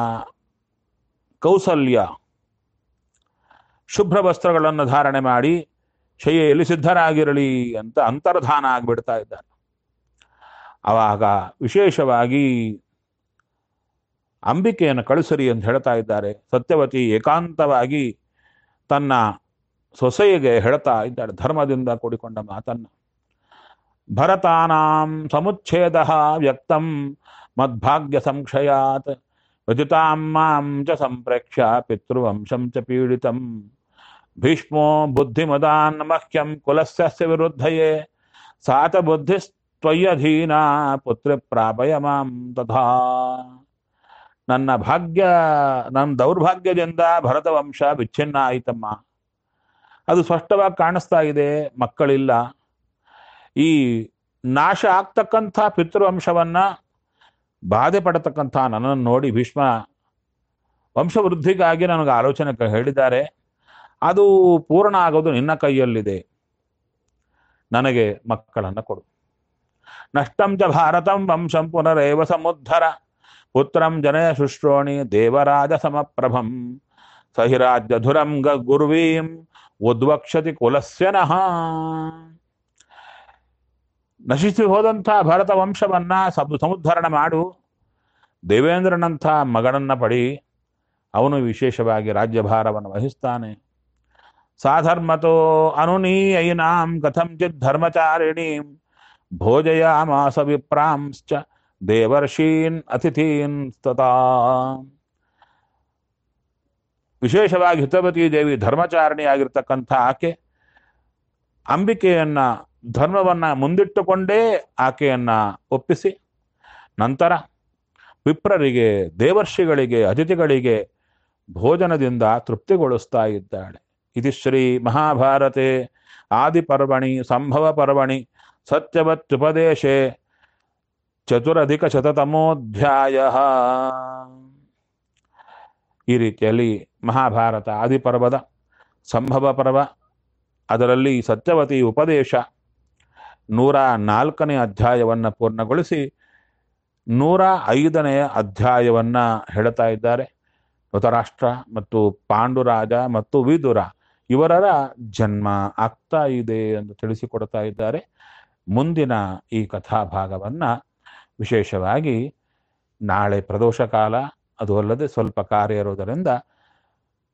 ಕೌಸಲ್ಯ ಶುಭ್ರ ವಸ್ತ್ರಗಳನ್ನು ಧಾರಣೆ ಮಾಡಿ ಶಯ್ಯೆಯಲ್ಲಿ ಸಿದ್ಧರಾಗಿರಲಿ ಅಂತ ಅಂತರ್ಧಾನ ಆಗಿಬಿಡ್ತಾ ಇದ್ದಾರೆ ಆವಾಗ ವಿಶೇಷವಾಗಿ ಅಂಬಿಕೆಯನ್ನು ಕಳಿಸರಿ ಅಂತ ಹೇಳ್ತಾ ಇದ್ದಾರೆ ಸತ್ಯವತಿ ಏಕಾಂತವಾಗಿ ತನ್ನ ಸೊಸೆಗೆ ಹೇಳ್ತಾ ಇದ್ದಾಳೆ ಧರ್ಮದಿಂದ ಕೂಡಿಕೊಂಡ ಮಾತನ್ನ ಭರತಾನಾಂ ಸಮುಚ್ಛೇದ ವ್ಯಕ್ತಂ ಮದ್ಭಾಗ್ಯ ಸಂಕ್ಷಯಾತ್ ವ್ಯತಿತಾಂ ಮಾಂ ಚ ಸಂಪ್ರೇಕ್ಷ್ಯ ಪಿತೃವಂಶಂ ಚ ಪೀಡಿತಂ ಭೀಷ್ಮೋ ಬುದ್ಧಿಮದಾನ್ ಮಹ್ಯಂ ಕುಲಸ್ಯ ವಿರುದ್ಧಯೇ ಸಾತ ಬುದ್ಧಿಸ್ತ್ವಯ್ಯಧೀನ ಪುತ್ರ ಪ್ರಾಪಯ ಮಾಂ ತಥಾ ನನ್ನ ಭಾಗ್ಯ ನನ್ನ ದೌರ್ಭಾಗ್ಯದಿಂದ ಭರತ ವಂಶ ವಿಚ್ಛಿನ್ನ ಆಯಿತಮ್ಮ ಅದು ಸ್ಪಷ್ಟವಾಗಿ ಕಾಣಿಸ್ತಾ ಇದೆ ಮಕ್ಕಳಿಲ್ಲ ಈ ನಾಶ ಆಗ್ತಕ್ಕಂಥ ಪಿತೃವಂಶವನ್ನ ಬಾಧೆ ಪಡತಕ್ಕಂಥ ನನ್ನನ್ನು ನೋಡಿ ಭೀಷ್ಮ ವಂಶವೃದ್ಧಿಗಾಗಿ ನನಗೆ ಆಲೋಚನೆ ಕ- ಹೇಳಿದ್ದಾರೆ ಅದು ಪೂರ್ಣ ಆಗೋದು ನಿನ್ನ ಕೈಯಲ್ಲಿದೆ ನನಗೆ ಮಕ್ಕಳನ್ನು ಕೊಡು ನಷ್ಟಂ ಚ ಭಾರತಂ ವಂಶಂ ಪುನರೇವ ಸಮುದ್ಧರ ಪುತ್ರಂ ಜನಯ ಶುಶ್ರೋಣಿ ದೇವರಾಜ ಸಮಪ್ರಭಂ ಸಹಿರಾಜ್ಯಧುರಂ ಗ ಗುರ್ವೀಂ ಉದ್ವಕ್ಷತಿ ಕುಲಸ್ಯ ನಃ ನಶಿಸಿ ಹೋದಂಥ ಭರತ ವಂಶವನ್ನ ಸಬ್ ಸಮುದ್ಧರಣ ಮಾಡು ದೇವೇಂದ್ರನಂಥ ಮಗನನ್ನ ಪಡಿ ಅವನು ವಿಶೇಷವಾಗಿ ರಾಜ್ಯಭಾರವನ್ನು ವಹಿಸ್ತಾನೆ ಸಾಧರ್ಮತೋ ಅನುನೀಯೈನಾಂ ಕಥಂಚಿತ್ ಧರ್ಮಚಾರಿಣೀಂ ಭೋಜಯಾಮಾಸ ವಿಪ್ರಾಂಶ್ಚ ದೇವರ್ಷೀನ್ ಅತಿಥೀನ್ ತಥಾ ವಿಶೇಷವಾಗಿ ಹಿತವತಿ ದೇವಿ ಧರ್ಮಚಾರಿಣಿಯಾಗಿರ್ತಕ್ಕಂಥ ಆಕೆ ಅಂಬಿಕೆಯನ್ನ ಧರ್ಮವನ್ನ ಮುಂದಿಟ್ಟುಕೊಂಡೇ ಆಕೆಯನ್ನ ಒಪ್ಪಿಸಿ ನಂತರ ವಿಪ್ರರಿಗೆ ದೇವರ್ಷಿಗಳಿಗೆ ಅತಿಥಿಗಳಿಗೆ ಭೋಜನದಿಂದ ತೃಪ್ತಿಗೊಳಿಸ್ತಾ ಇದ್ದಾಳೆ ಇದು ಶ್ರೀ ಮಹಾಭಾರತೆ ಆದಿಪರ್ವಣಿ ಸಂಭವ ಪರ್ವಣಿ ಸತ್ಯವತ್ಯುಪದೇಶೆ ಚತುರಧಿಕ ಶತತಮೋಧ್ಯಾಯ ಈ ರೀತಿಯಲ್ಲಿ ಮಹಾಭಾರತ ಆದಿಪರ್ವದ ಸಂಭವ ಪರ್ವ ಅದರಲ್ಲಿ ಸತ್ಯವತಿ ಉಪದೇಶ ನೂರ ನಾಲ್ಕನೇ ಅಧ್ಯಾಯವನ್ನು ಪೂರ್ಣಗೊಳಿಸಿ ನೂರ ಐದನೆಯ ಅಧ್ಯಾಯವನ್ನ ಹೇಳ್ತಾ ಇದ್ದಾರೆ ಧೃತರಾಷ್ಟ್ರ ಮತ್ತು ಪಾಂಡುರಾಜ ಮತ್ತು ವಿದುರ ಇವರರ ಜನ್ಮ ಆಗ್ತಾ ಇದೆ ಎಂದು ತಿಳಿಸಿಕೊಡ್ತಾ ಇದ್ದಾರೆ ಮುಂದಿನ ಈ ಕಥಾಭಾಗವನ್ನ ವಿಶೇಷವಾಗಿ ನಾಳೆ ಪ್ರದೋಷ ಕಾಲ ಅದು ಅಲ್ಲದೆ ಸ್ವಲ್ಪ ಕಾರ್ಯ ಇರುವುದರಿಂದ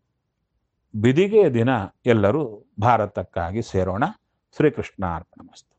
ಬಿದಿಗೆ ದಿನ ಎಲ್ಲರೂ ಭಾರತಕ್ಕಾಗಿ ಸೇರೋಣ ಶ್ರೀಕೃಷ್ಣ ಅರ್ಪಣಮಸ್ತು